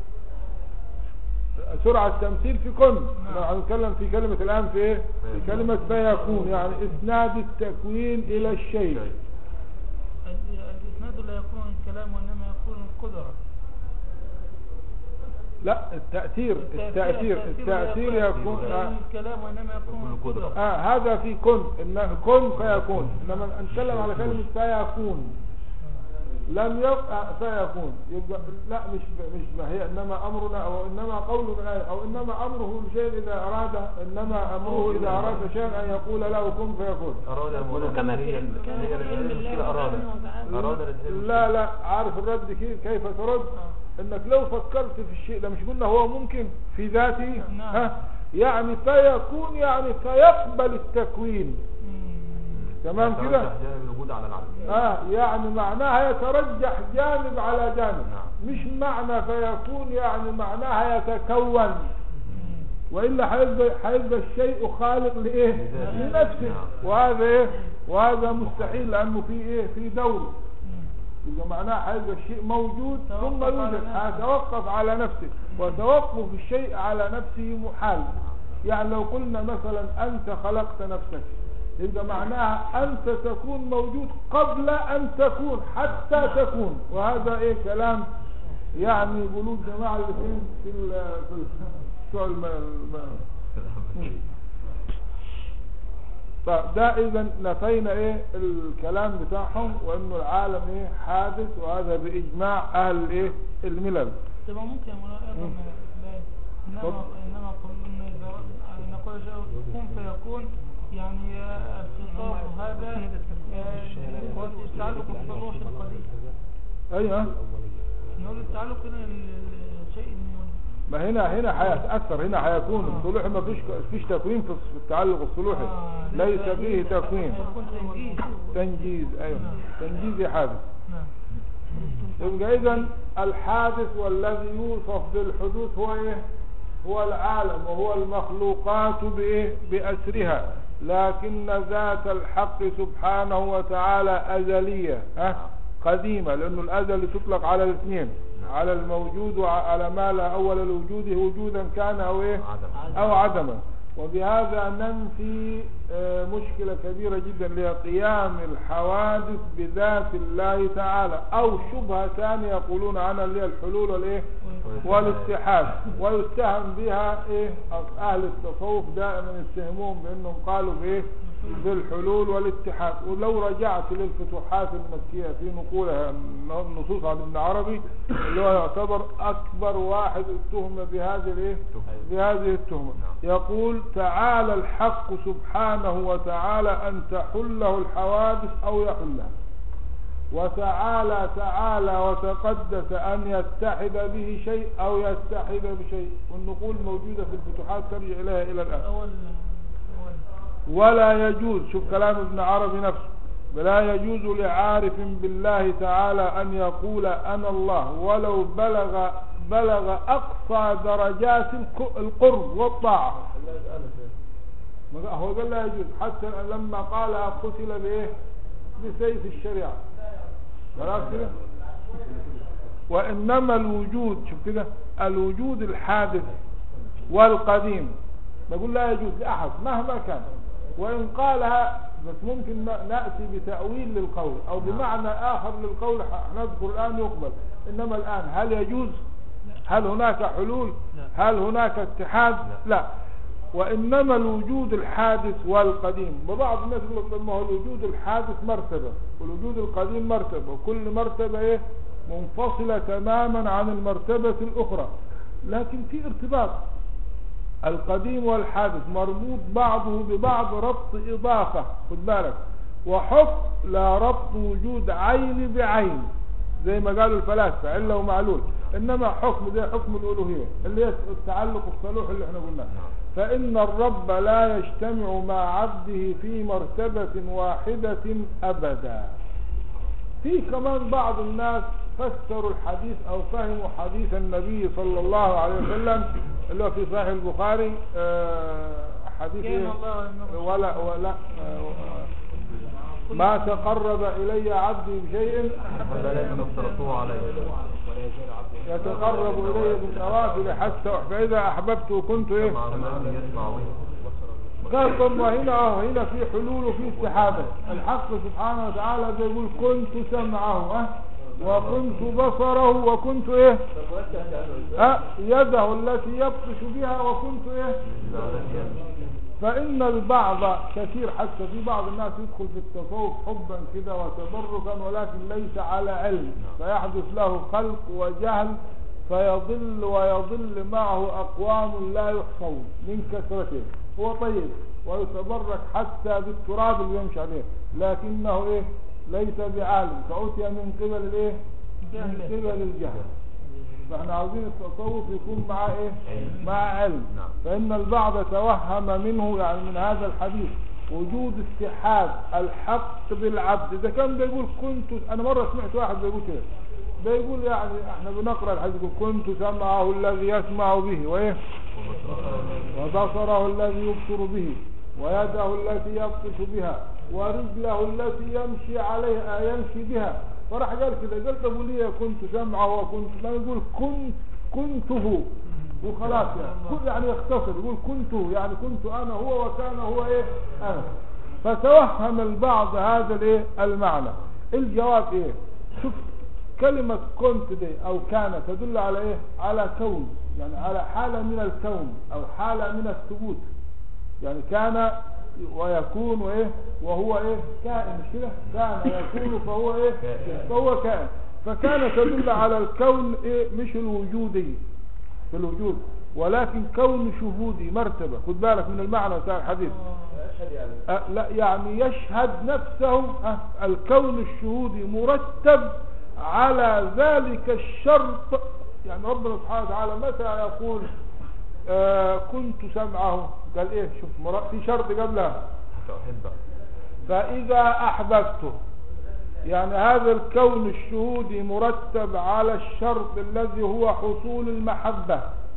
سرعة التمثيل في كن احنا هنتكلم في كلمة الآن في ايه في كلمة فيكون يعني اسناد التكوين إلى الشيء
شيء.
ال- الإسناد لا يكون الكلام وإنما يكون القدرة
لا التأثير التأثير التأثير
لا
يكون آه
الكلام وإنما يكون
يكون القدرة.
القدرة
آه هذا في كن إن كن فيكون إنما نتكلم على كلمة فيكون لم يبقى فيكون يبقى لا مش مش ما هي انما امرنا او انما قولنا او انما امره لشيء اذا اراد انما امره اذا اراد شيئا ان يقول له كن فيكون
أراد أن
كما
هي
في
ال-
كما
هي
في
ال-
علم الله
المشكلة أراد
سبحانه وتعالى.
أراد الإنسان
لا لا عارف الرد كيف كيف ترد انك لو فكرت في الشيء ده مش قلنا هو ممكن في ذاته
نعم.
ها يعني فيكون يعني فيقبل التكوين تمام كده
يترجح جانب الوجود على العدم
اه يعني معناها يترجح جانب على جانب
نعم.
مش معنى فيكون يعني معناها يتكون والا هيبقى هيبقى الشيء خالق لايه
لذاته.
لنفسه
نعم.
وهذا ايه وهذا مستحيل لانه في ايه في دور يبقى معناه هيبقى الشيء موجود ثم
توقف على
يوجد
نفسه.
هيتوقف على نفسه وتوقف الشيء على نفسه محال يعني لو قلنا مثلا انت خلقت نفسك يبقى معناها انت تكون موجود قبل ان تكون حتى تكون وهذا ايه كلام يعني يقولوا الجماعه اللي فين في ال في ال- بتوع الم- الم- فده اذا نفينا ايه الكلام بتاعهم وانه العالم ايه حادث وهذا باجماع اهل ايه الملل
طب ممكن ولا ايضا
مم.
من الآية. انما
اتفضل.
انما قل ان يعني آه، الخطاب هذا آه، هو تعلق الصلوح القديم
ايوه
نقول التعلق هنا الشيء
ما هنا هنا هيتأثر هنا هيكون الصلوح ما فيش فيش تكوين في في التعلق الصلوحي ليس فيه تكوين
يكون تنجيز
تنجيز ايوه تنجيز حادث
نعم
يبقى اذا الحادث والذي يوصف بالحدوث هو ايه هو العالم وهو المخلوقات بايه باسرها لكن ذات الحق سبحانه وتعالى ازليه ها قديمه لانه الازل تطلق على الاثنين على الموجود وعلى ما لا اول لوجوده وجودا كان او ايه
عدم
أو عدما وبهذا ننفي آه، مشكلة كبيرة جدا اللي هي قيام الحوادث بذات الله تعالى أو شبهة ثانية يقولون عنها اللي هي الحلول والإيه والاتحاد ويتهم بها إيه أهل التصوف دائما يتهمون بأنهم قالوا بإيه بالحلول والاتحاد ولو رجعت للفتوحات المكية في نقولها النصوص عن ابن عربي اللي هو يعتبر أكبر واحد اتهم بهذه الإيه بهذه التهمة يقول تعالى الحق سبحانه وتعالى أن تحله الحوادث أو يحلها وتعالى تعالى وتقدس أن يتحد به شيء أو يتحد بشيء والنقول موجودة في الفتوحات ترجع إليها إلى الآن
أول أول
ولا يجوز شوف كلام ابن عربي نفسه ولا يجوز لعارف بالله تعالى أن يقول أنا الله ولو بلغ بلغ أقصى درجات الك- القرب والطاعة ما قال- هو قال لا يجوز حتى لما قال قتل بإيه بسيف الشريعة خلاص كده وإنما الوجود شوف كده الوجود الحادث والقديم بقول لا يجوز لأحد مهما كان وإن قالها بس ممكن ن- نأتي بتأويل للقول أو بمعنى آخر للقول ح- نذكر الآن يقبل إنما الآن هل يجوز هل هناك حلول هل هناك اتحاد لا وإنما الوجود الحادث والقديم وبعض الناس يقول لك ما هو الوجود الحادث مرتبة والوجود القديم مرتبة وكل مرتبة إيه منفصلة تماما عن المرتبة الأخرى لكن في ارتباط القديم والحادث مربوط بعضه ببعض ربط إضافة خد بالك وحكم لا ربط وجود عين بعين زي ما قالوا الفلاسفة علة ومعلول إنما حكم ده حكم الألوهية اللي هي التعلق الصلوح اللي احنا قلناه فإن الرب لا يجتمع مع عبده في مرتبة واحدة أبدا في كمان بعض الناس فسروا الحديث او فهموا حديث النبي صلى الله عليه وسلم اللي هو في صحيح البخاري آه، حديث
كان
إيه؟
الله إنه-
ولا ولا آه، ما تقرب الي عبدي بشيء
فلا افترضوه عليه
يتقرب الي بالنوافل حتى فاذا احببته كنت ايه
مع من يسمع به
قال طب ما هنا اه هنا في حلول وفي استحابة الحق سبحانه وتعالى بيقول كنت سمعه اه وكنت بصره وكنت ايه اه يده التي يبطش بها وكنت ايه فإن البعض كثير حتى في بعض الناس يدخل في التصوف حبا كده وتبركا ولكن ليس على علم فيحدث له خلق وجهل فيضل ويضل معه أقوام لا يحصون من كثرته هو طيب ويتبرك حتى بالتراب اللي يمشي عليه لكنه ايه ليس بعالم فأتي من قبل الايه من قبل الجهل فاحنا عاوزين التصوف يكون مع ايه مع علم
نعم.
فان البعض توهم منه يعني من هذا الحديث وجود اتحاد الحق بالعبد ده كان بيقول كنت انا مره سمعت واحد بيقول كده بيقول يعني احنا بنقرا الحديث يقول كنت سمعه الذي يسمع به وايه وبصره الذي يبصر به ويده التي يبطش بها ورجله التي يمشي عليها يمشي بها فراح قال كده قال طب وليه كنت سمعه وكنت ما يقول كنت كنته وخلاص يعني كل يعني يختصر يقول كنته يعني كنت انا هو وكان هو ايه انا فتوهم البعض هذا الايه المعنى الجواب ايه شوف كلمة كنت دي او كان تدل على ايه على كون يعني على حالة من الكون او حالة من الثبوت يعني كان ويكون وايه وهو ايه كائن مش كده كان يكون فهو ايه
كائن.
فهو كائن فكان تدل على الكون ايه مش الوجودي في الوجود ولكن كون شهودي مرتبة خد بالك من المعنى بتاع الحديث أه لا يعني يشهد نفسه أه الكون الشهودي مرتب على ذلك الشرط يعني ربنا سبحانه وتعالى متى يقول آه كنت سمعه قال ايه شوف مرا- في شرط قبلها
حتى أحبك
فإذا أحببته يعني هذا الكون الشهودي مرتب على الشرط الذي هو حصول المحبة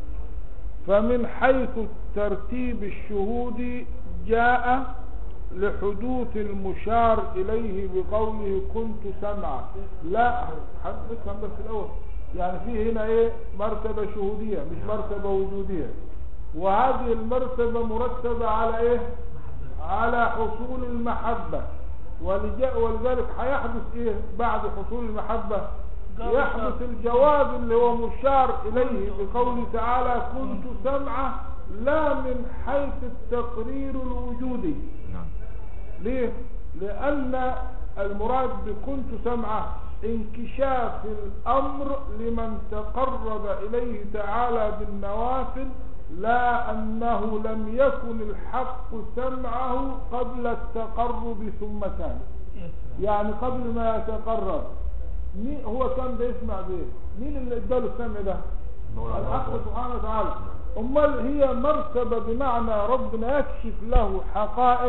فمن حيث الترتيب الشهودي جاء لحدوث المشار إليه بقوله كنت سمعا لا حد افهم بس الأول يعني في هنا إيه مرتبة شهودية مش مرتبة وجودية وهذه المرتبة مرتبة على إيه على حصول المحبة ولجاء ولذلك هيحدث ايه بعد حصول المحبة يحدث الجواب اللي هو مشار اليه بقوله تعالى كنت سمعه لا من حيث التقرير الوجودي
نعم
ليه لان المراد بكنت سمعه انكشاف الامر لمن تقرب اليه تعالى بالنوافل لا انه لم يكن الحق سمعه قبل التقرب ثم كان
يا سلام
يعني قبل ما يتقرب مين هو كان بيسمع بيه مين اللي اداله السمع ده
نور على
الحق
الأرض.
سبحانه وتعالى امال هي مرتبة بمعنى ربنا يكشف له حقائق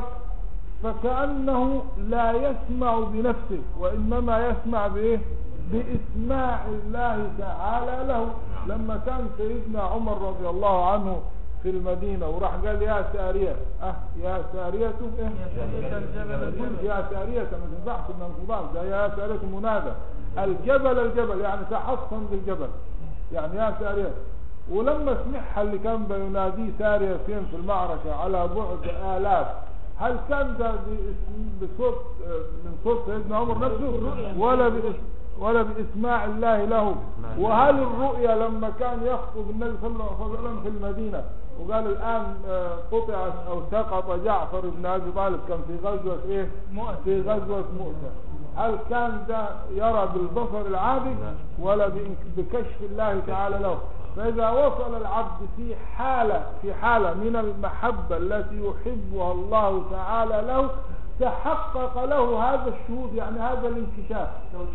فكأنه لا يسمع بنفسه وإنما يسمع بإيه بإسماع الله تعالى له لما كان سيدنا عمر رضي الله عنه في المدينة وراح قال يا سارية أه يا سارية إيه
يا سيد الجبل
قلت
الجبل
يا سارية ما تنفعش من الخضار ده يا سارية منادى الجبل الجبل يعني تحصن بالجبل يعني يا سارية ولما سمعها اللي كان بيناديه سارية فين في المعركة على بعد آلاف هل كان ده باسم- بصوت من صوت سيدنا عمر نفسه ولا بإس- ولا بإسماع الله له وهل الرؤيا لما كان يخطب النبي صلى الله عليه وسلم في المدينة وقال الآن آه، قطع أو سقط جعفر بن أبي طالب كان في غزوة إيه
مؤتة.
في غزوة مؤتة هل كان ده يرى بالبصر العادي ولا بإنك- بكشف الله تعالى له فإذا وصل العبد في حالة في حالة من المحبة التي يحبها الله تعالى له تحقق له هذا الشهود يعني هذا الانكشاف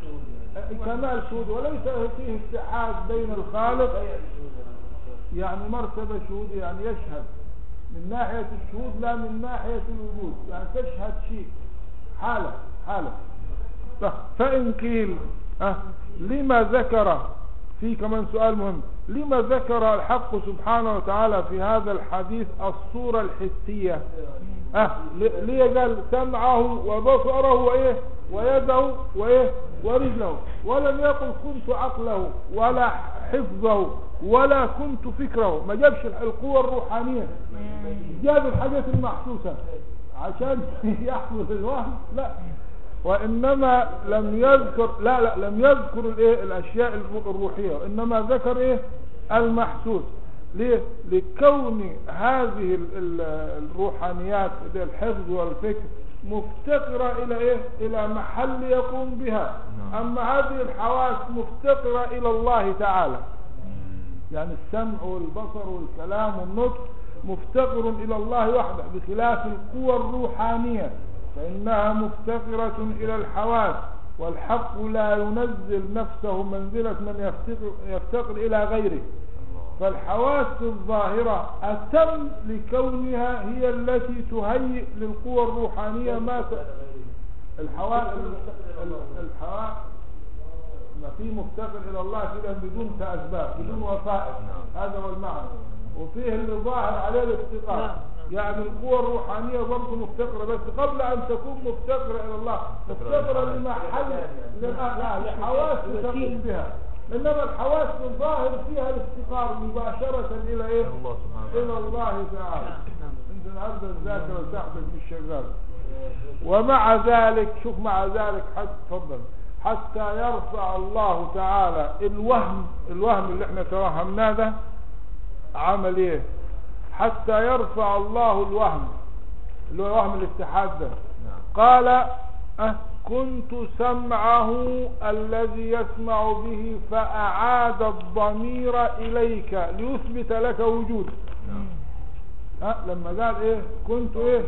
كمال شهود وليس فيه اتحاد بين الخالق يعني مرتبة شهود يعني يشهد من ناحية الشهود لا من ناحية الوجود يعني تشهد شيء حالة حالة ف- فإن قيل أه لما ذكر في كمان سؤال مهم لما ذكر الحق سبحانه وتعالى في هذا الحديث الصورة الحسية أه ل- ليه قال سمعه وبصره وإيه ويده وإيه ورجله ولم يقل كنت عقله ولا حفظه ولا كنت فكره ما جابش القوة الروحانية جاب الحاجات المحسوسة عشان يحفظ الوهم لا وإنما لم يذكر لا لا لم يذكر الايه الأشياء الرو- الروحية إنما ذكر إيه المحسوس ليه لكون هذه ال- ال- الروحانيات اللي هي الحفظ والفكر مفتقرة إلى إيه إلى محل يقوم بها
نعم.
أما هذه الحواس مفتقرة إلى الله تعالى يعني السمع والبصر والكلام والنطق مفتقر إلى الله وحده بخلاف القوى الروحانية فإنها مفتقرة إلى الحواس والحق لا ينزل نفسه منزلة من يفتقر, يفتقر إلى غيره فالحواس الظاهرة أتم لكونها هي التي تهيئ للقوى الروحانية ما ت... الحواس الحواس ما في مفتقر الى الله كده بدون اسباب بدون وسائط هذا هو المعنى وفيه اللي ظاهر عليه الافتقار يعني القوى الروحانية برضه مفتقرة بس قبل أن تكون مفتقرة إلى الله مفتقرة لمحل لا لا لحواس تقوم بها إنما الحواس الظاهر فيها الافتقار مباشرة إلى إيه؟
الله سبحانه وتعالى.
إلى الله تعالى أنت النهارده الذاكرة بتاعتك مش شغالة ومع ذلك شوف مع ذلك حتى تفضل حتى يرفع الله تعالى الوهم الوهم اللي احنا توهمناه ده عمل ايه حتى يرفع الله الوهم اللي هو وهم الاتحاد ده
نعم
قال أه كنت سمعه الذي يسمع به فأعاد الضمير إليك ليثبت لك وجوده
نعم
ها لما قال ايه كنت ايه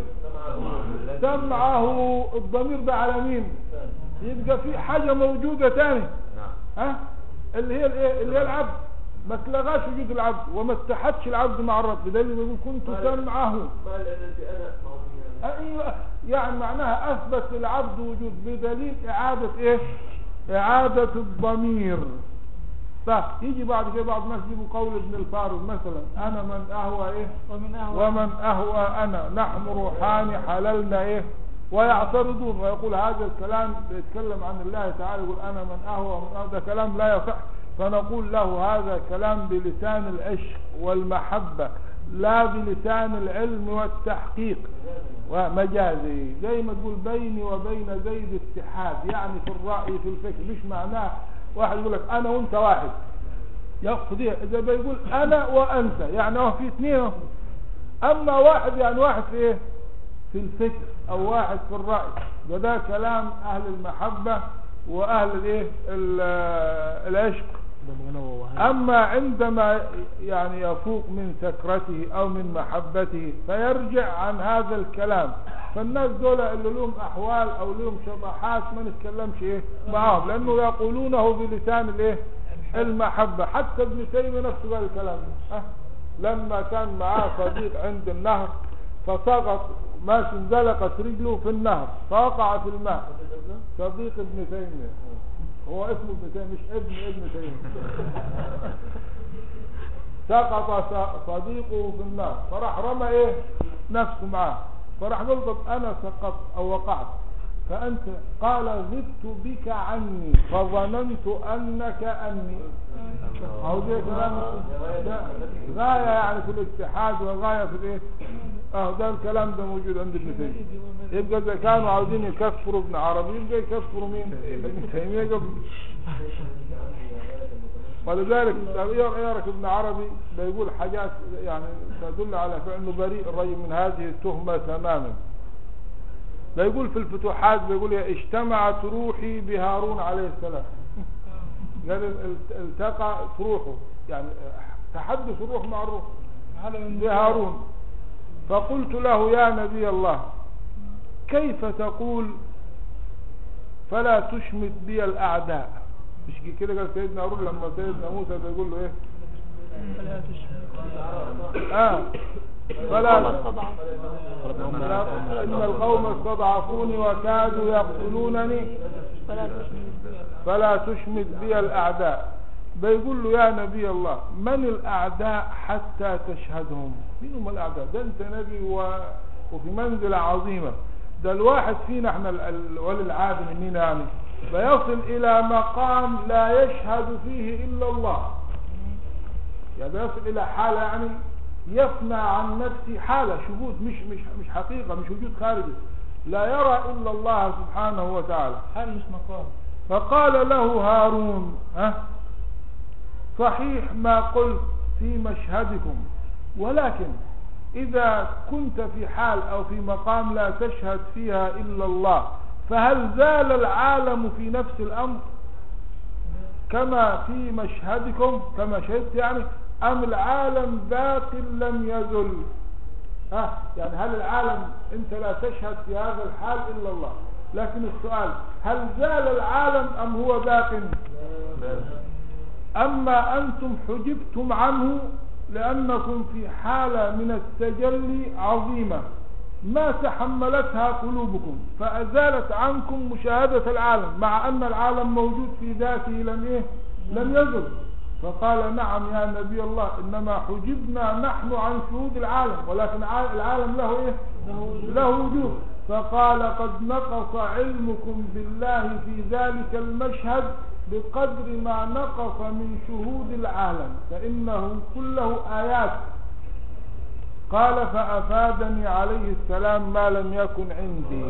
سمعه الضمير ده على مين يبقى في حاجة موجودة تاني
نعم
ها اللي هي الايه اللي هي العبد ما تلغاش وجود العبد وما اتحدش العبد مع الرب بدليل إنه يقول كنت سمعه
ما الذي انا معصيه
ايوه يعني معناها اثبت للعبد وجود بدليل اعادة ايه اعادة الضمير طيب يجي بعد كده بعض الناس يجيبوا قول ابن الفارض مثلا انا من اهوى ايه
ومن أهوى
ومن اهوى انا نحن روحان حللنا ايه ويعترضون ويقول هذا الكلام بيتكلم عن الله تعالى يقول انا من اهوى ومن أهوى ده كلام لا يصح فنقول له هذا كلام بلسان العشق والمحبة لا بلسان العلم والتحقيق ومجازي زي ما تقول بيني وبين زيد اتحاد يعني في الرأي في الفكر مش معناه واحد يقول لك انا وانت واحد يقصد ايه اذا بيقول انا وانت يعني هو في اثنين اهو. اما واحد يعني واحد في ايه في الفكر او واحد في الرأي وده كلام اهل المحبة واهل الايه ال- العشق اما عندما يعني يفوق من سكرته او من محبته فيرجع عن هذا الكلام فالناس دول اللي لهم احوال او لهم شطحات ما نتكلمش ايه معاهم لانه يقولونه بلسان الايه المحبة حتى ابن تيمية نفسه قال الكلام ده أه؟ لما كان معاه صديق عند النهر فسقط ماشي انزلقت رجله في النهر فوقع في الماء صديق ابن تيمية هو اسمه ابن تيمية مش ابن ابن تيمية سقط س- صديقه في النار فراح رمى ايه نفسه معاه فراح قال انا سقطت او وقعت فانت قال غبت بك عني فظننت انك اني او ده كلام ده غايه يعني في الاتحاد وغايه في الايه اه ده الكلام ده موجود عند ابن تيميه يبقى اذا كانوا عاوزين يكفروا ابن عربي يبقى يكفروا مين ابن تيميه قبل ولذلك يعرف ابن عربي بيقول حاجات يعني تدل على فعله بريء الرجل من هذه التهمة تماما بيقول في الفتوحات بيقول اجتمعت روحي بهارون عليه السلام قال ال- التقى روحه يعني تحدث الروح مع الروح بهارون فقلت له يا نبي الله كيف تقول فلا تشمت بي الأعداء مش كده قال سيدنا هارون لما سيدنا موسى بيقول له ايه
فلا تشرك
اه فلا
استضعف
إن القوم استضعفوني وكادوا يقتلونني
فلا تشرك
فلا تشمت بي الأعداء بيقول له يا نبي الله من الأعداء حتى تشهدهم مين هم الأعداء ده أنت نبي و... وفي منزلة عظيمة ده الواحد فينا احنا ال- ال- ولي العادة مننا يعني بيصل إلى مقام لا يشهد فيه إلا الله يعني بيصل إلى حالة يعني يفنى عن نفسه حالة شهود مش مش مش حقيقة مش وجود خارجي لا يرى إلا الله سبحانه وتعالى
حال مش مقام
فقال له هارون ها صحيح ما قلت في مشهدكم ولكن إذا كنت في حال أو في مقام لا تشهد فيها إلا الله فهل زال العالم في نفس الأمر كما في مشهدكم كما شهدت يعني أم العالم باق لم يزل ها يعني هل العالم أنت لا تشهد في هذا الحال إلا الله لكن السؤال هل زال العالم أم هو باق أما أنتم حجبتم عنه لأنكم في حالة من التجلي عظيمة ما تحملتها قلوبكم فأزالت عنكم مشاهدة العالم مع أن العالم موجود في ذاته لم إيه لم يزل فقال نعم يا نبي الله إنما حجبنا نحن عن شهود العالم ولكن ع- العالم له إيه له وجود فقال قد نقص علمكم بالله في ذلك المشهد بقدر ما نقص من شهود العالم فإنه كله آيات قال فأفادني عليه السلام ما لم يكن عندي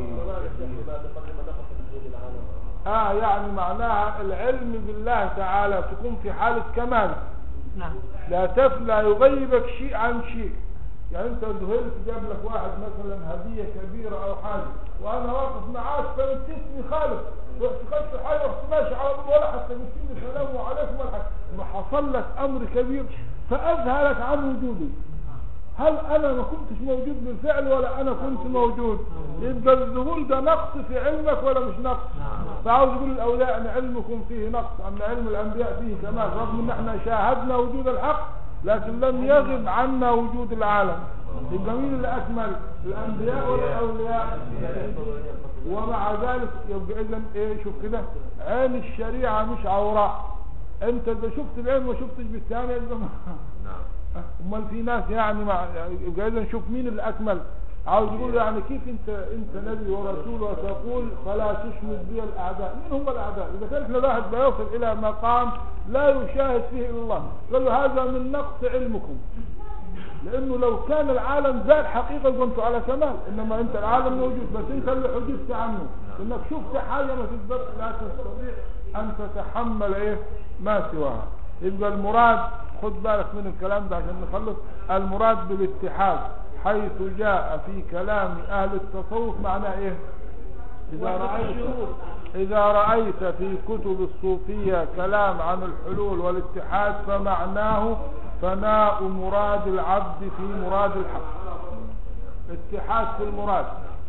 آه يعني معناها العلم بالله تعالى تكون في حالة كمال
نعم
لا تف لا يغيبك شيء عن شيء يعني انت ذهلت جاب لك واحد مثلا هدية كبيرة او حاجة وانا واقف معاك فنسيتني خالص رحت خدت حاجة رحت ماشي على طول ولا حتى نسيني سلام عليكم ولا حاجة ما حصل لك امر كبير فاذهلك عن وجودي هل انا ما كنتش موجود بالفعل ولا انا كنت موجود يبقى الذهول ده نقص في علمك ولا مش نقص فعاوز يقول الاولياء ان علمكم فيه نقص ان علم الانبياء فيه كمال رغم ان احنا شاهدنا وجود الحق لكن لم يغب عنا وجود العالم يبقى مين اللي اكمل الانبياء ولا الاولياء ومع ذلك يبقى اذا ايه شوف كده عين الشريعه مش عوراء انت اذا شفت العين ما شفتش بالثانيه يبقى ما-
نعم
امال في ناس يعني مع يبقى اذا نشوف مين اللي اكمل عاوز يقول يعني كيف انت انت نبي ورسول وتقول فلا تشمت بي الاعداء مين هم الاعداء اذا كان احنا الواحد بيوصل الى مقام لا يشاهد فيه الا الله قال له هذا من نقص علمكم لانه لو كان العالم زاد حقيقه كنت على كمال انما انت العالم موجود بس انت اللي حدثت عنه انك شفت حاجه ما تقدر لا تستطيع ان تتحمل ايه ما سواها يبقى المراد خد بالك من الكلام ده عشان نخلص المراد بالاتحاد حيث جاء في كلام اهل التصوف معناه ايه اذا رايت إذا رأيت في كتب الصوفية كلام عن الحلول والاتحاد فمعناه فناء مراد العبد في مراد الحق اتحاد في المراد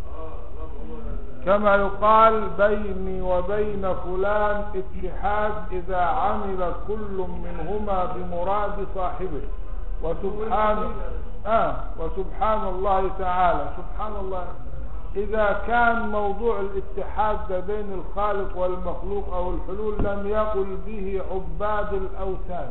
كما يقال بيني وبين فلان اتحاد إذا عمل كل منهما بمراد صاحبه وسبحان آه وسبحان الله تعالى سبحان الله إذا كان موضوع الاتحاد ده بين الخالق والمخلوق أو الحلول لم يقل به عباد الأوثان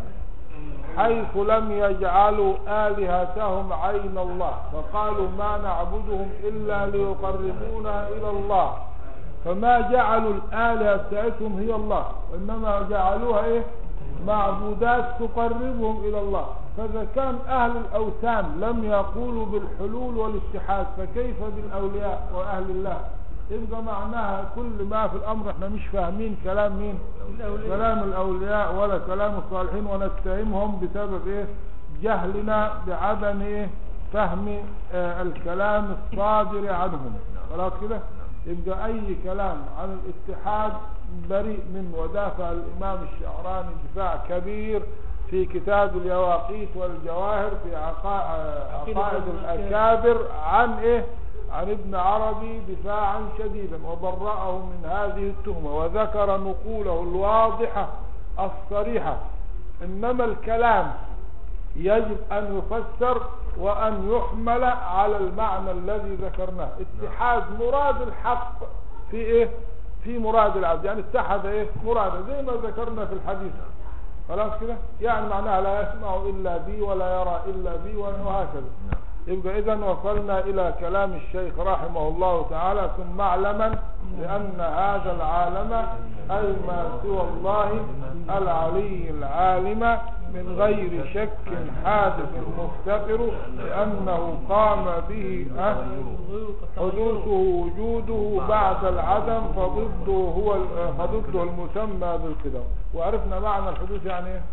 حيث لم يجعلوا آلهتهم عين الله فقالوا ما نعبدهم إلا ليقربونا إلى الله فما جعلوا الآلهة بتاعتهم هي الله وإنما جعلوها إيه معبودات تقربهم إلى الله فإذا كان أهل الأوثان لم يقولوا بالحلول والاتحاد فكيف بالأولياء وأهل الله يبقى معناها كل ما في الأمر احنا مش فاهمين كلام مين كلام الأولياء ولا كلام الصالحين ونتهمهم بسبب إيه جهلنا بعدم إيه فهم آه الكلام الصادر عنهم خلاص كده يبقى أي كلام عن الاتحاد بريء منه ودافع الإمام الشعراني دفاع كبير في كتاب اليواقيت والجواهر في عقا- عقائد الأكابر عن إيه عن ابن عربي دفاعا شديدا وبرأه من هذه التهمة وذكر نقوله الواضحة الصريحة إنما الكلام يجب أن يفسر وأن يحمل على المعنى الذي ذكرناه اتحاد مراد الحق في إيه في مراد العبد يعني اتحد إيه مراده زي ما ذكرنا في الحديث خلاص كده يعني معناها لا يسمع إلا بي ولا يرى إلا بي وهكذا يبقى إذا وصلنا إلى كلام الشيخ رحمه الله تعالى ثم اعلما لأن هذا العالم أي ما سوى الله العلي العالم من غير شك حادث مفتقر لأنه قام به أه حدوثه وجوده بعد العدم فضده هو ال- فضده المسمى بالقدم وعرفنا معنى الحدوث يعني ايه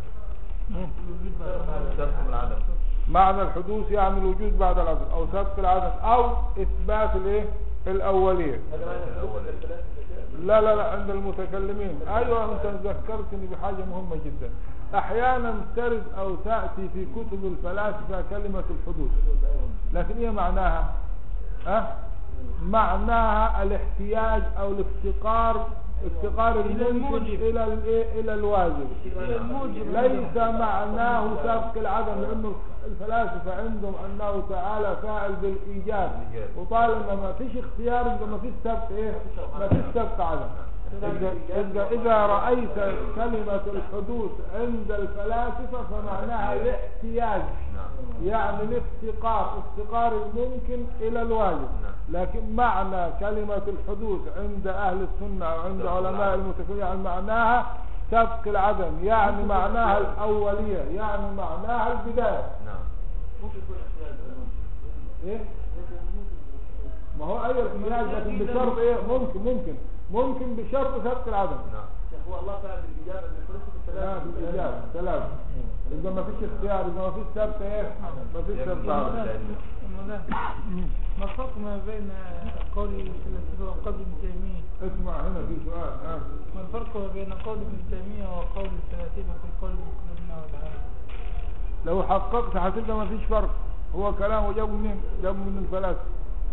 سبب العدم
معنى الحدوث يعني الوجود بعد العدم او سبق العدم او اثبات الايه الاوليه
هذا معنى
الأول.
الثلاثة
لا لا لا عند المتكلمين ايوه انت ذكرتني بحاجه مهمه جدا احيانا ترد او تاتي في كتب الفلاسفه كلمه الحدوث لكن ايه معناها أه؟ معناها الاحتياج او الافتقار افتقار الممكن
الموجب.
الى الايه الى الواجب
الموجب
ليس معناه سبق العدم لانه الفلاسفه عندهم انه تعالى فاعل بالايجاب
بالإيجاب.
وطالما ما فيش اختيار يبقى ما فيش سبق ايه ما فيش سبق عدم إذا- إذا إذا رأيت كلمة الحدوث عند الفلاسفة فمعناها الاحتياج
نعم
يعني الافتقار افتقار الممكن إلى الواجب لكن معنى كلمة الحدوث عند أهل السنة أو عند علماء المتكلمين يعني معناها سبق العدم يعني معناها الأولية يعني معناها البداية
نعم
ممكن يكون احتياج
إيه؟ ما هو أي احتياج لكن بشرط إيه ممكن ممكن ممكن بشرط سبق العدم
نعم
هو الله فعل بالاجابه ان الفلسفه
لا
الثلاثه
بالإجابة ثلاثة إذا ما فيش اختيار إذا ما فيش سبق إيه ما فيش سبق عدم
مولانا ما الفرق ما بين قول الفلاسفة وقول ابن تيمية
اسمع هنا في سؤال آه.
ما الفرق ما بين قول ابن تيمية وقول الفلاسفة في قول بقلوبنا والعالم
لو حققت هتبقى ما فيش فرق هو كلامه جاب منين جاب من الفلاسفة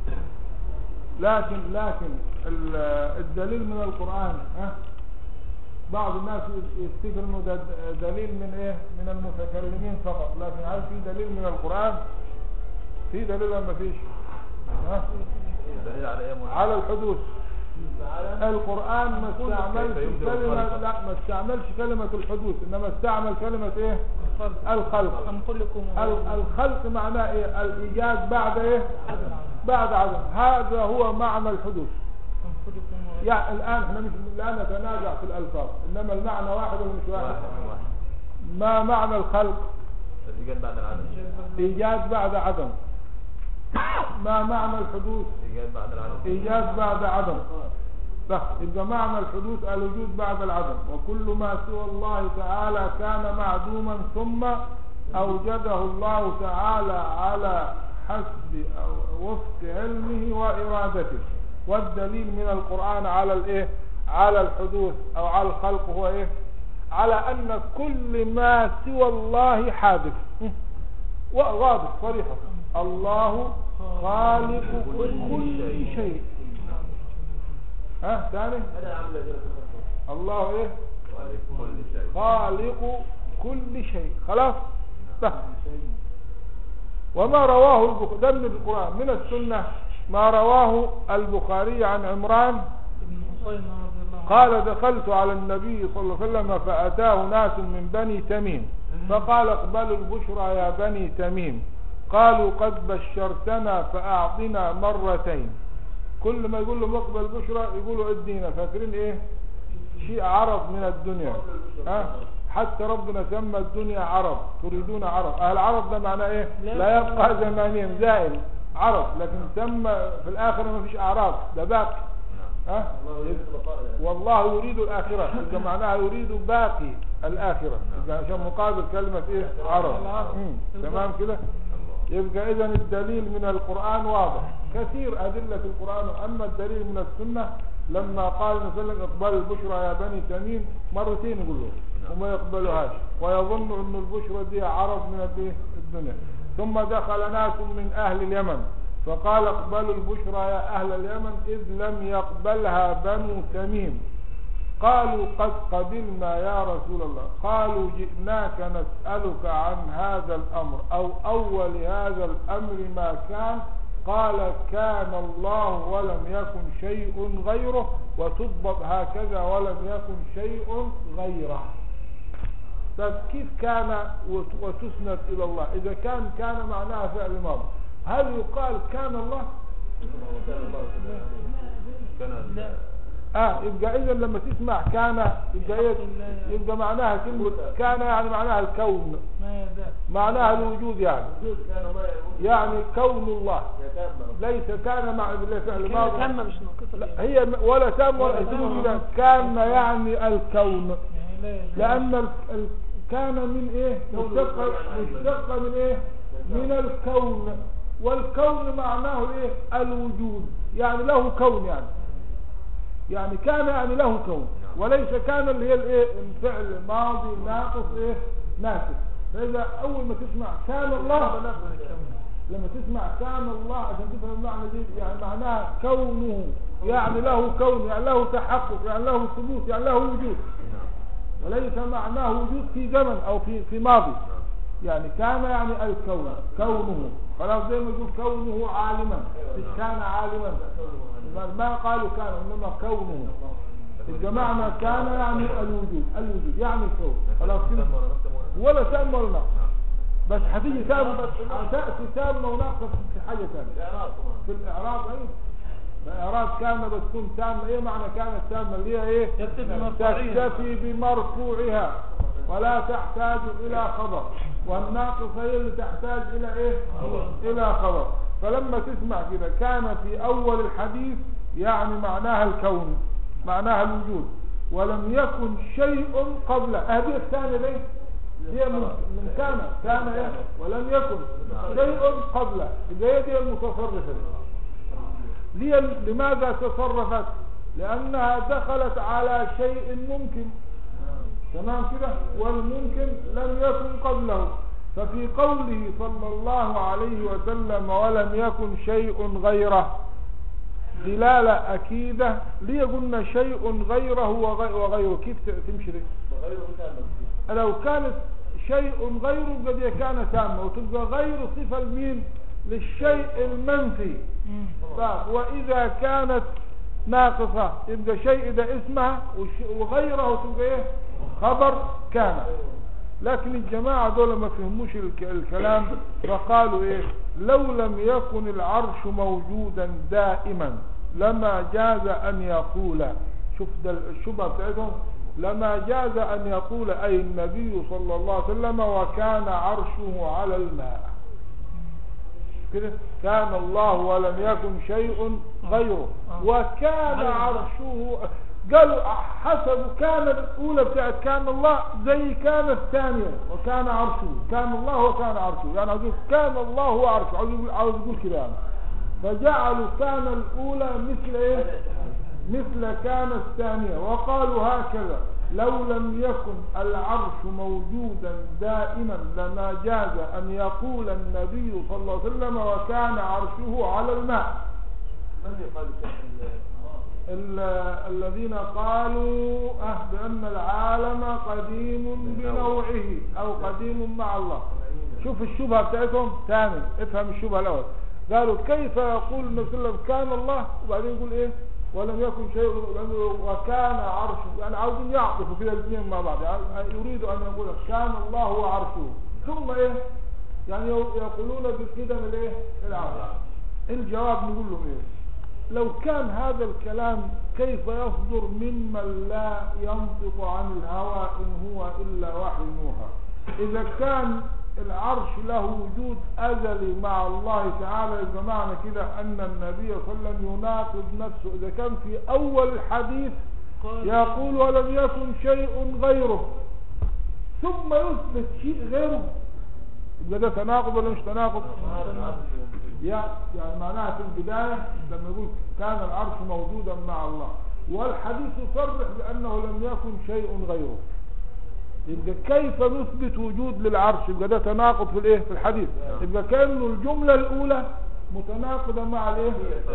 لكن لكن ال- الدليل من القرآن ها بعض الناس يفتكر انه ده دليل من ايه من المتكلمين فقط لكن هل في دليل من القرآن في دليل ولا ما فيش ها
دليل على ايه يا مولانا؟
على الحدوث القرآن ما استعملش
كيف يبدأ
كلمة
الخلق؟
لا ما استعملش كلمة الحدوث انما استعمل كلمة ايه
الخلق
الخلق
أم كلكم
ال- الخلق معناه ايه الايجاد بعد ايه بعد عدم هذا هو معنى الحدوث
أم كلكم
يعني الان احنا مش لا نتنازع في الالفاظ انما المعنى واحد ولا مش واحد
واحد واحد
ما معنى الخلق
الإيجاد بعد العدم
ايجاد بعد عدم ما معنى الحدوث
إيجاد بعد العدم
ايجاد بعد عدم صح يبقى معنى الحدوث الوجود بعد العدم وكل ما سوى الله تعالى كان معدوما ثم اوجده الله تعالى على حسب أو وفق علمه وارادته والدليل من القران على الايه على الحدوث او على الخلق هو ايه على ان كل ما سوى الله حادث واضح صريحه الله خالق كل شيء ها ثاني
انا عامل كده في
الله ايه
كل شيء
خالق كل شيء خلاص بس وما رواه البخاري ده من القرآن من السنة ما رواه البخاري عن عمران
ابن حصين رضي الله عنه
قال دخلت على النبي صلى الله عليه وسلم فأتاه ناس من بني تميم فقال اقبلوا البشرى يا بني تميم قالوا قد بشرتنا فأعطنا مرتين كل ما يقول له مقبل البشرى يقولوا ادينا فاكرين ايه شيء عرض من الدنيا ها حتى ربنا سمى الدنيا عرض تريدون عرض أهل العرض ده معناه ايه لا يبقى زمانيا زائل عرض لكن سمى في الآخرة ما فيش أعراض ده باقي ها
الله يريد البقاء يعني.
والله يريد الآخرة يبقى معناها يريد باقي الآخرة يبقى عشان مقابل كلمة إيه عرض مم. تمام كده يبقى إذا الدليل من القرآن واضح كثير أدلة القرآن أما الدليل من السنة لما قال النبي صلى الله عليه وسلم اقبلوا البشرى يا بني تميم مرتين يقول له وما يقبلوهاش ويظن أن البشرى دي عرض من الإيه؟ الدنيا ثم دخل ناس من أهل اليمن فقال اقبلوا البشرى يا أهل اليمن إذ لم يقبلها بنو تميم قالوا قد قبلنا يا رسول الله قالوا جئناك نسألك عن هذا الأمر أو أول هذا الأمر ما كان قال كان الله ولم يكن شيء غيره وتضبط هكذا ولم يكن شيء غيره طب كيف كان وت- وتسند إلى الله إذا كان كان معناها فعل ماضي هل يقال كان الله
كان ال-
اه يبقى اذا لما تسمع كان يبقى ايه يبقى معناها كلمة كان يعني معناها الكون
ما يزال
معناها الوجود يعني
وجود كان ما يقول
يعني كون الله
يتم
ليس كان مع بالله فعل ماضي
كلمة مش ناقصة
لا
يعني
هي م- ولا تام ولا اسلوب لا كان يعني الكون
لا يزال
لان ال... ال... كان من ايه مشتقة مشتقة من ايه من الكون والكون معناه ايه الوجود يعني له كون يعني يعني كان يعني له كون وليس كان اللي هي الايه الفعل ماضي ناقص ايه ناسخ فاذا اول ما تسمع كان الله لما تسمع كان الله عشان تفهم المعنى دي يعني معناها كونه يعني له كون يعني له تحقق يعني له ثبوت يعني له وجود وليس معناه وجود في زمن او في في ماضي يعني كان يعني الكون كونه خلاص زي ما يقول كونه عالما كان عالما ما قالوا كان انما كونه الجماعة كان يعني الوجود الوجود يعني الكون خلاص كده
تم ولا نفس ولا
ولا تم ولا نقص بس هتيجي تام تأتي تام وناقص في حاجة ثانية
الاعراب طبعا
في الإعراب أيه الإعراب كان بتكون تامة إيه معنى كانت تامة اللي هي إيه
تكتفي بمرفوعها.
تكتفي بمرفوعها ولا تحتاج إلى خبر والناقصة هي اللي تحتاج إلى إيه إلى خبر فلما تسمع كده كان في أول الحديث يعني معناها الكون معناها الوجود ولم يكن شيء قبله هذه الثانية ليه هي من, من كان كان إيه ولم يكن شيء قبله يبقى هي دي المتصرفة دي. ليه لماذا تصرفت لأنها دخلت على شيء ممكن تمام كده والممكن لم يكن قبله ففي قوله صلى الله عليه وسلم ولم يكن شيء غيره دلالة أكيدة ليه قلنا شيء غيره وغي- وغيره كيف ت- تمشي دي
غير كامل
لو كانت شيء غيره قد كان تامة وتبقى غير صفة المين للشيء المنفي طيب وإذا كانت ناقصة يبقى شيء ده اسمها وش- وغيره تبقى ايه خبر كان لكن الجماعة دول ما فهموش الك- الكلام فقالوا ايه لو لم يكن العرش موجودا دائما لما جاز ان يقول شوف ده الشبهة بتاعتهم لما جاز ان يقول اي النبي صلى الله عليه وسلم وكان عرشه على الماء كده كان الله ولم يكن شيء غيره وكان عرشه قالوا حسب كان الأولى بتاعت كان الله زي كان الثانية وكان عرشه كان الله وكان عرشه يعني عاوز يقول كان الله هو عرشه عاوز يقول عاوز يقول كده يعني فجعلوا كان الأولى مثل إيه مثل كان الثانية وقالوا هكذا لو لم يكن العرش موجودا دائما لما جاز أن يقول النبي صلى الله عليه وسلم وكان عرشه على الماء
من يقال
ال- الذين قالوا أه بأن العالم قديم بنوعه أو قديم مع الله شوف الشبهة بتاعتهم ثاني افهم الشبهة الأول قالوا كيف يقول النبي صلى الله عليه وسلم كان الله وبعدين يقول إيه ولم يكن شيء وكان عرشه يعني عاوزين يعطفوا كده الاثنين مع بعض يعني يريد أن يقول كان الله هو عرشه ثم إيه يعني يقولون بقدم الإيه العرش الجواب نقول لهم إيه لو كان هذا الكلام كيف يصدر ممن لا ينطق عن الهوى إن هو إلا وحي يوحى إذا كان العرش له وجود أزلي مع الله تعالى يبقى معنى كده أن النبي صلى الله عليه وسلم يناقض نفسه إذا كان في أول الحديث يقول ولم يكن شيء غيره ثم يثبت شيء غيره يبقى ده تناقض ولا مش تناقض؟ يعني يعني معناها في البداية لما يقول كان العرش موجودا مع الله والحديث يصرح بأنه لم يكن شيء غيره يبقى كيف نثبت وجود للعرش يبقى ده تناقض في الايه في الحديث يبقى كأنه الجملة الأولى متناقضة مع الايه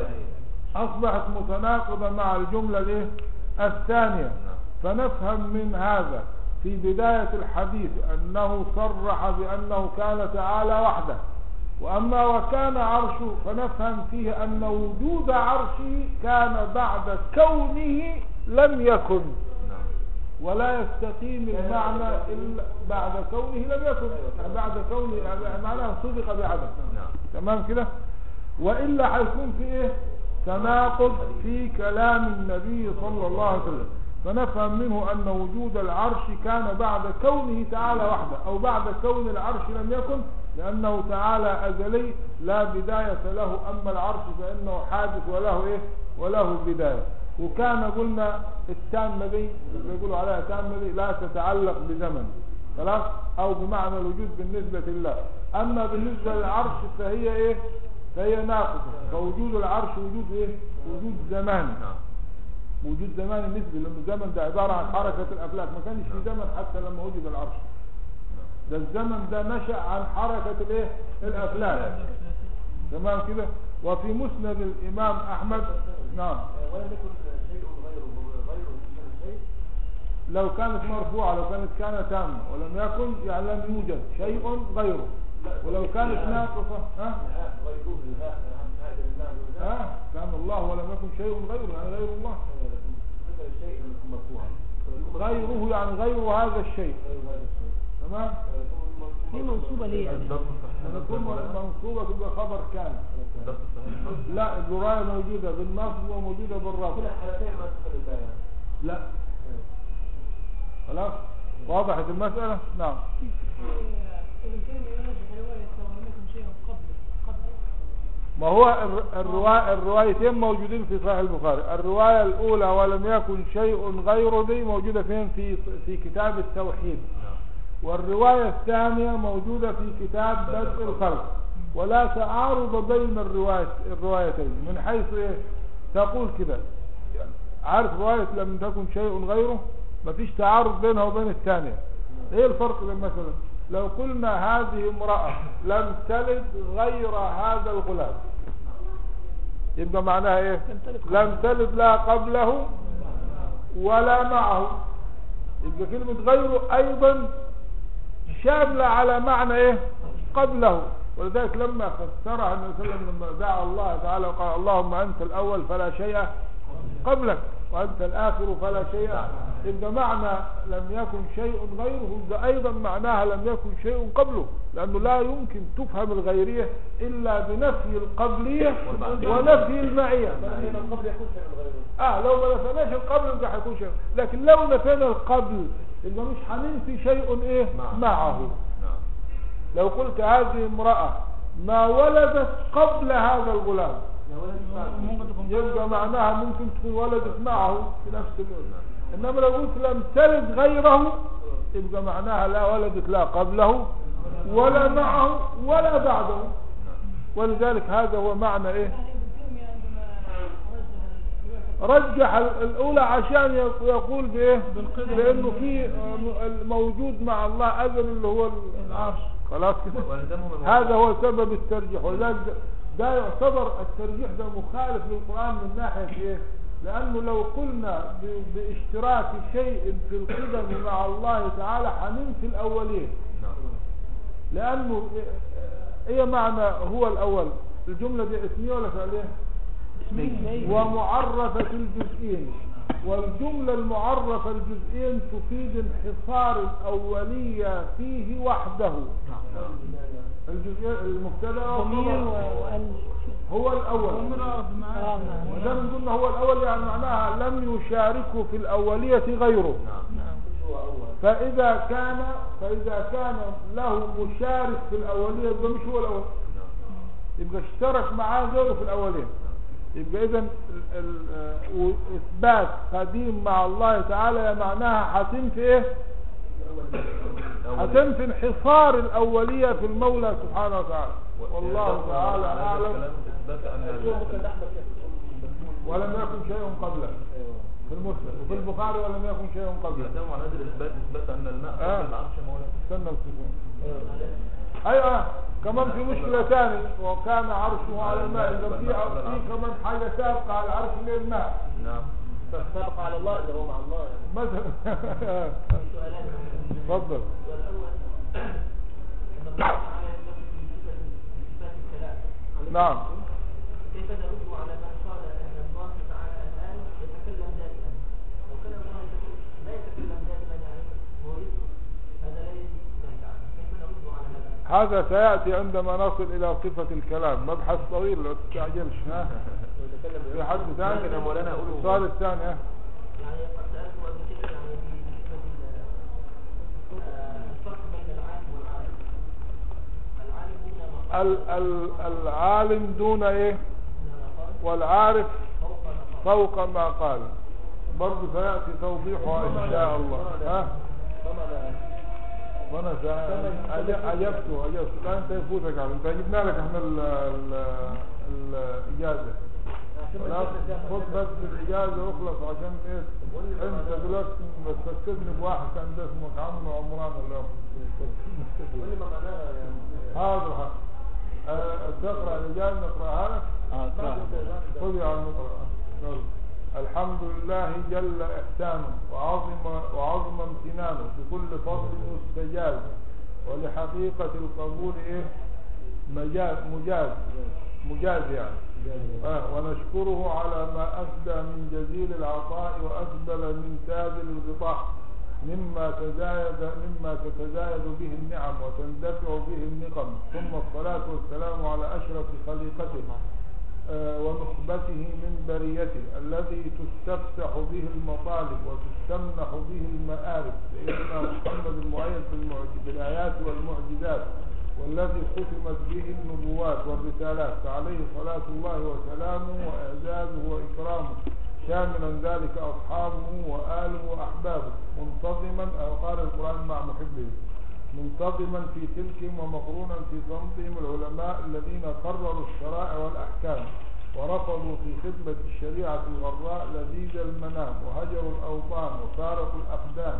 أصبحت متناقضة مع الجملة الايه الثانية فنفهم من هذا في بداية الحديث أنه صرح بأنه كان تعالى وحده وأما وكان عرشه فنفهم فيه أن وجود عرشه كان بعد كونه لم يكن
نعم
ولا يستقيم المعنى إلا بعد كونه لم يكن يعني بعد كونه يعني معناه صدق بعدم
نعم
تمام كده وإلا هيكون في إيه تناقض في كلام النبي صلى الله عليه وسلم فنفهم منه أن وجود العرش كان بعد كونه تعالى وحده أو بعد كون العرش لم يكن لأنه تعالى أزلي لا بداية له أما العرش فإنه حادث وله إيه وله بداية وكان قلنا التامة دي اللي بيقولوا عليها تامة دي لا تتعلق بزمن خلاص أو بمعنى الوجود بالنسبة لله أما بالنسبة للعرش فهي إيه فهي ناقصة فوجود العرش وجود إيه وجود زمان
نعم
وجود زمان النسبي لأن الزمن ده عبارة عن حركة الأفلاك ما كانش في زمن حتى لما وجد العرش ده الزمن ده نشأ عن حركة الايه الأفلاك تمام كده وفي مسند الإمام أحمد نعم
ولم يكن شيء غيره غير شيء
لو كانت مرفوعة لو كانت كان تامة ولم يكن يعني لم يوجد شيء غيره ولو كانت ناقصة ها
الهاء غيره الهاء هذا المعنى
ها كان الله ولم يكن شيء غيره يعني غير الله
ذكر الشيء لم يكن مرفوعا
غيره يعني غير هذا الشيء
غير هذا الشيء
تمام
دي منصوبة ليه يعني
الضبط
لما
الصحيح
تكون منصوبة تبقى خبر كان
الضبط الصحيح
لا الدراية موجودة بالنصب وموجودة بالرفع
كل حالتين ما تدخل الله يعني
لا خلاص وضحت المسألة نعم
ابن تيمية يرجح رواية لو لم يكن شيئا قبل قبل
ما هو الر- الروا... الروايتين موجودين في صحيح البخاري الرواية الأولى ولم يكن شيء غير دي موجودة فين في في كتاب التوحيد
نعم
والرواية الثانية موجودة في كتاب بدء الخلق ولا تعارض بين الرواية الروايتين من حيث ايه تقول كده يعني عارف رواية لم تكن شيء غيره مفيش تعارض بينها وبين الثانية ايه الفرق بين مثلا لو قلنا هذه امرأة لم تلد غير هذا الغلام يبقى معناها ايه
لم تلد
لم تلد لا قبله ولا معه يبقى كلمة غيره ايضا شاملة على معنى ايه قبله ولذلك لما فسرها النبي صلى الله عليه وسلم لما دعا الله تعالى وقال اللهم انت الاول فلا شيء قبلك وانت الاخر فلا شيء يبقى معنى لم يكن شيء غيره ده ايضا معناها لم يكن شيء قبله لانه لا يمكن تفهم الغيرية الا بنفي القبلية ونفي المعية
من القبل يكون شيء غيره
اه لو ما نفيناش القبل يبقى هيكون شيء لكن لو نفينا القبل يبقى مش هننفي شيء ايه
معه.
معه
نعم
لو قلت هذه امرأة ما ولدت قبل هذا الغلام
يا ولد بعد
ممكن تكون
يبقى معناها ممكن تكون ولدت معه في نفس الوقت انما لو قلت لم تلد غيره يبقى معناها لا ولدت لا قبله ولا معه ولا بعده ولذلك هذا هو معنى ايه رجح ال- الاولى عشان يق- يقول بايه لانه في آه، الموجود مع الله ازل اللي هو العرش خلاص كده
ولزمهم الموضوع.
هذا هو سبب الترجيح ولذلك ده- ده يعتبر الترجيح ده مخالف للقرآن من ناحية ايه لأنه لو قلنا ب- باشتراك شيء في القدم مع الله تعالى هننفي الأولين
نعم
لأنه إيه- ايه معنى هو الأول الجملة دي اسمية ولا فعلية
اسمية
ومعرفة الجزئين والجملة المعرفة الجزئين تفيد انحصار الأولية فيه وحده الجزئين المبتدا
ضمير
والخبر
وال
هو الأول
آه، نعم.
ودام قلنا هو الأول يعني معناها لم يشاركه في الأولية غيره
نعم
نعم
هو أول
فإذا كان فإذا كان له مشارك في الأولية يبقى مش هو الأول
نعم
يبقى اشترك معاه غيره في الأولين يبقى إذا إثبات قديم مع الله تعالى معناها هتنفي إيه؟ هتنفي انحصار الأولية في المولى سبحانه وتعالى والله تعالى أعلم
إثبات أن
ممكن أحمد
ولم يكن شيء قبله في المسلم وفي البخاري ولم يكن شيء قبله
يلزمهم على هذا الإثبات إثبات أن الماء
آه.
قبل العرش مولانا
استنى بس ايوه كمان في مشكلة ثانية وكان عرشه على الماء إذا في في كمان حاجة سابقة على العرش اللي هي الماء
نعم
سابق على الله إذا هو مع الله يعني
مثلا
سؤالان
اتفضل
والأول أن الله تعالى يتصف بصفات الكلام
نعم
كيف نرد على من قال أن الله تعالى الآن يتكلم دائما لو كان الله يتكلم- لا يتكلم دائما يعني هو يسكت هذا لا يجوز لله تعالى كيف نرد على هذا؟
هذا سيأتي عندما نصل إلى صفة الكلام مبحث طويل لا تستعجلش ها في حد ثاني
لكن يا مولانا أقول-
السؤال الثاني ها
يعني قد سألت قبل كده يعني بصفة ال- آه، الفرق بين العالم والعالم العالم هنا ما قال
ال ال العالم دون ايه
هنا ما قال
والعارف
فوق ما قال
فوق ما قال برضه سيأتي توضيحها إن شاء الله ها وانا سا- أج- اجبته اجبته لا انت يفوتك على انت جبنا لك احنا ال ال الاجازه خلاص خد بس الاجازه واخلص عشان ايه انت دلوقتي بتفكرني بواحد كان ده اسمه عمرو عمران ولا
قول لي ما معناها يعني
حاضر حاضر أه، تقرا الاجازه نقراها لك خذ يا عم اقرا يلا. الحمد لله جل إحسانه وعظم, وعظم امتنانه بكل فضل مستجاب ولحقيقة القبول إيه مجاز مجاز مجاز يعني آه ونشكره على ما أفدى من جزيل العطاء وأسبل من سابل الغطاء مما تزايد مما تتزايد به النعم وتندفع به النقم ثم الصلاة والسلام على أشرف خليقته آه، ونخبته من بريته الذي تستفتح به المطالب وتستمنح به المآرب سيدنا محمد المؤيد بالمعج- بالآيات والمعجزات والذي ختمت به النبوات والرسالات فعليه صلاة الله وسلامه وإعزازه وإكرامه شاملا ذلك أصحابه وآله وأحبابه منتظما أو قال القرآن مع محبه منتظما في تلكهم ومقرونا في صمتهم العلماء الذين قرروا الشرائع والأحكام ورفضوا في خدمة الشريعة الغراء لذيذ المنام وهجروا الأوطان وفارقوا الأقدام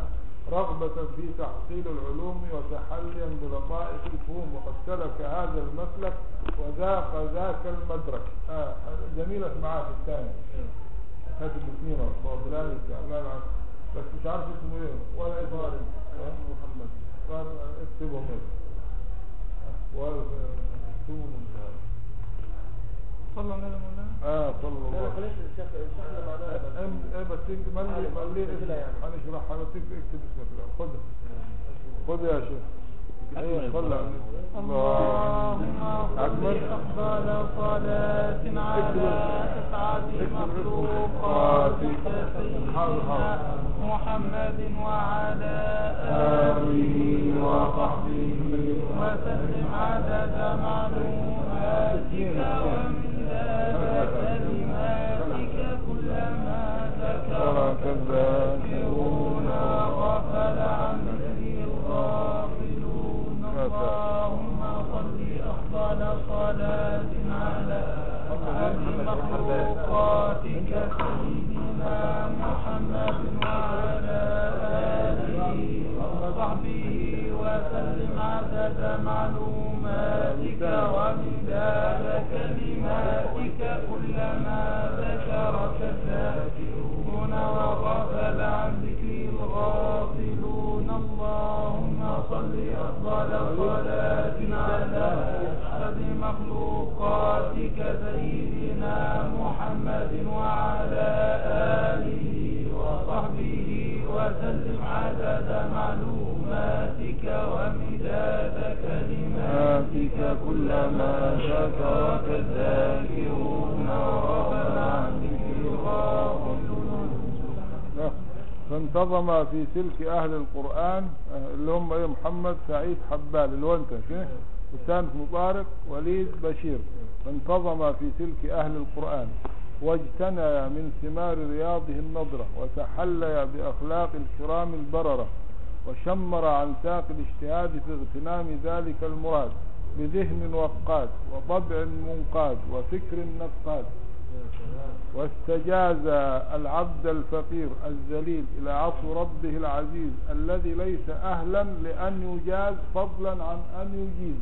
رغبة في تحصيل العلوم وتحليا بلطائف الفهوم وقد سلك هذا المسلك وذاق ذاك المدرك آه جميلة معاه في الثاني كاتب الاثنين فاضلان استعمال عن بس مش عارف اسمه ايه ولا اسمه محمد اكتبهم ايه ولا اكتبهم انت
صلى الله عليه وسلم
اه صلى الله عليه وسلم
خلاص الشيخ شرحنا معناها
ام ايه بس تكتب ملي ملي اسمه هنشرحها بس تكتب اكتب اسمك الأول. خد خد يا شيخ ايه صلى على النبي.
اللهم صل
أكبر.
أفضل صلاة على أسعد مخلوقاتك سيدنا محمد وعلى آله وصحبه وسلم عدد معلوماتك ومداد كلماتك كلما ذكرك الذاكرون وغفل عن ذكر الغافلون اللهم صل أفضل صلاة على أسعد مخلوقاتك سيدنا محمد وعلى آله وصحبه وسلم عدد معلوماتك ومداد كلماتك كلما ذكرك الذاكرون وغفل عن ذكر الغافلون اللهم صل أفضل صلاة على أسعد مخلوقاتك سيدنا محمد وعلى آله وصحبه وسلم عدد معلوماتك ومداد كلماتك كلما ذكرك الذاكرون وغفل عن ذكر الغافلون
فانتظم في سلك اهل القرآن آه، اللي هم ايه محمد سعيد حبال اللي هو انت كده والثالث مبارك وليد بشير فانتظم في سلك اهل القرآن واجتنى من ثمار رياضه النضرة وتحلى بأخلاق الكرام البررة وشمر عن ساق الاجتهاد في اغتنام ذلك المراد بذهن وقاد وطبع منقاد وفكر نقاد واستجاز العبد الفقير الذليل إلى عفو ربه العزيز الذي ليس أهلا لأن يجاز فضلا عن أن يجيز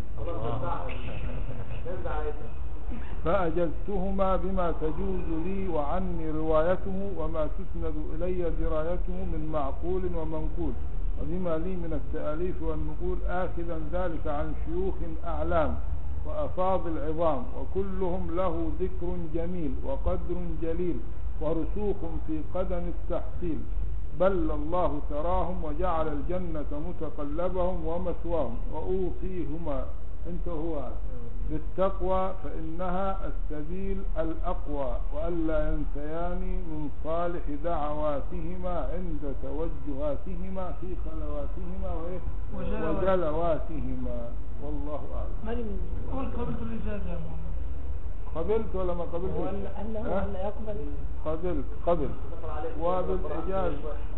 فأجزتهما بما تجوز لي وعني روايته وما تسند إلي درايته من معقول ومنقول وبما لي من التأليف والنقول آخذا ذلك عن شيوخ أعلام وأفاضل عظام وكلهم له ذكر جميل وقدر جليل ورسوخ في قدم التحصيل بل الله تراهم وجعل الجنة متقلبهم ومثواهم وأوصيهما انت هو بالتقوى فإنها السبيل الأقوى وألا ينسيان من صالح دعواتهما عند توجهاتهما في خلواتهما وإيه؟
وجلوات.
وجلواتهما والله أعلم
قول قبلت الإجازة يا مولانا
قبلت ولا ما قبلت
أنه
ها؟
أن يقبل
قبلت قبل وبالإجازة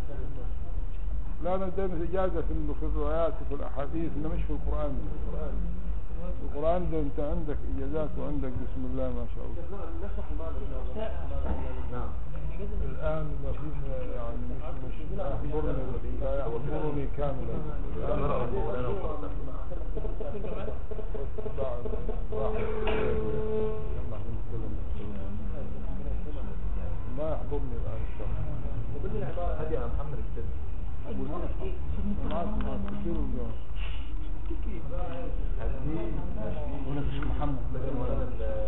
لا ندرس إجازة في ال- في الروايات وفي الأحاديث إنما مش في القرآن القرآن ده أنت عندك إجازات وعندك بسم الله ما شاء الله
نعم
الآن ما فيش يعني مش مش لا يحضرني لا يحضرني كاملا
نقرأ مولانا وقرأت
بعد واحد يلا نتكلم. ما يحضرني الآن الشرح
هدي يا محمد السن
معك معك كثير الجواب
هدي
ولا مش محمد
مولانا